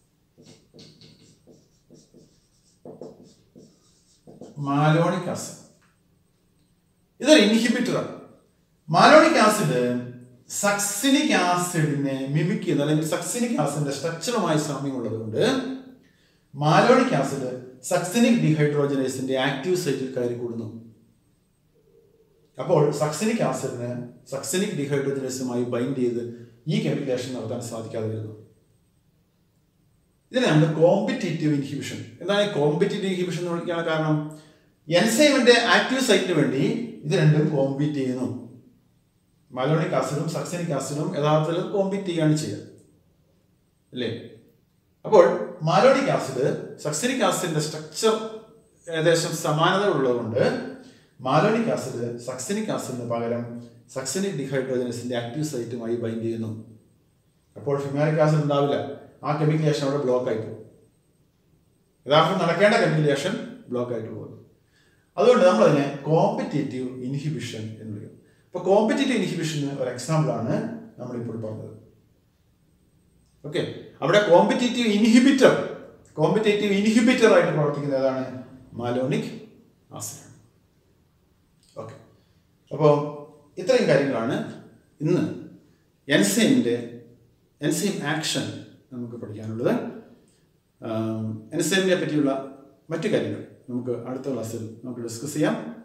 malonic acid ഇതൊരു ഇൻഹിബിറ്ററാണ് മാലോണിക് ആസിഡ് സക്സിനിക് ആസിഡിനെ മിമിക് ചെയ്യുന്ന അല്ലെങ്കിൽ സക്സിനിക് ആസിഡിന്റെ സ്ട്രക്ചറുമായി സാമ്യമുള്ളത് കൊണ്ട് മാലോണിക് ആസിഡ് സക്സിനിക് ഡിഹൈഡ്രോജനേസിന്റെ ആക്റ്റീവ് സൈറ്റിൽ കയറി കൂടുന്നു അപ്പോൾ സക്സിനിക് ആസിഡിന് സക്സിനിക് ഡിഹൈഡ്രോജനേസുമായി ബൈൻഡ് ചെയ്ത് ഈ കെമിക്കൽ ആക്ഷൻ നടത്താൻ സാധിക്കാതെ വരുന്നു ഇതിനെ നമ്മൾ കോമ്പറ്റീറ്റീവ് ഇൻഹിബിഷൻ എന്താണ് ഈ കോമ്പറ്റീറ്റീവ് ഇൻഹിബിഷൻ എന്ന് വിളിക്കാൻ കാരണം എൻസൈമിന്റെ ആക്റ്റീവ് സൈറ്റിന് വേണ്ടി ഇത് രണ്ടും കോമ്പീറ്റ് ചെയ്യുന്നു മലോണിക് ആസിഡും സക്സനിക് ആസിഡും യഥാർത്ഥത്തിൽ കോമ്പീറ്റ് ചെയ്യുകയാണ് ചെയ്യുക അല്ലേ അപ്പോൾ മാലോണിക് ആസിഡ് സക്സനിക് ആസിഡിന്റെ സ്ട്രക്ചർ ഏകദേശം സമാനത ഉള്ളതുകൊണ്ട് മാലോണിക് ആസിഡ് സക്സനിക് ആസിഡിന് പകരം സക്സനിക് ഡിഹൈഡ്രോജനസിന്റെ ആക്റ്റീവ് സൈറ്റുമായി ബൈൻഡ് ചെയ്യുന്നു അപ്പോൾ ഫിമാരിക് ആസിഡ് ഉണ്ടാവില്ല ആ കെമിക്കൽ റിയാക്ഷൻ അവിടെ ബ്ലോക്ക് ആയി പോകും യഥാർത്ഥം നടക്കേണ്ട കെമിക്കൽ റിയാക്ഷൻ ബ്ലോക്ക് ആയിട്ട് പോകും അതുകൊണ്ട് നമ്മൾ അതിനെ കോമ്പറ്റേറ്റീവ് ഇൻഹിബിഷൻ എന്ന് വിളിക്കും അപ്പോൾ കോമ്പറ്റേറ്റീവ് ഇൻഹിബിഷന് ഒരു എക്സാമ്പിൾ ആണ് നമ്മളിപ്പോൾ പറഞ്ഞത് ഓക്കെ അവിടെ കോമ്പറ്റേറ്റീവ് ഇൻഹിബിറ്റർ കോമ്പറ്റേറ്റീവ് ഇൻഹിബിറ്റർ ആയിട്ട് പ്രവർത്തിക്കുന്നത് ഏതാണ് മാലോണിക് ആസിഡ് ഓക്കെ അപ്പോൾ ഇത്രയും കാര്യങ്ങളാണ് ഇന്ന് എൻസൈമിൻ്റെ എൻസൈം ആക്ഷൻ നമുക്ക് പഠിക്കാനുള്ളത് എൻസൈമിനെ പറ്റിയുള്ള മറ്റു കാര്യങ്ങൾ നമുക്ക് അടുത്ത ക്ലാസ്സിൽ നമുക്ക് ഡിസ്കസ് ചെയ്യാം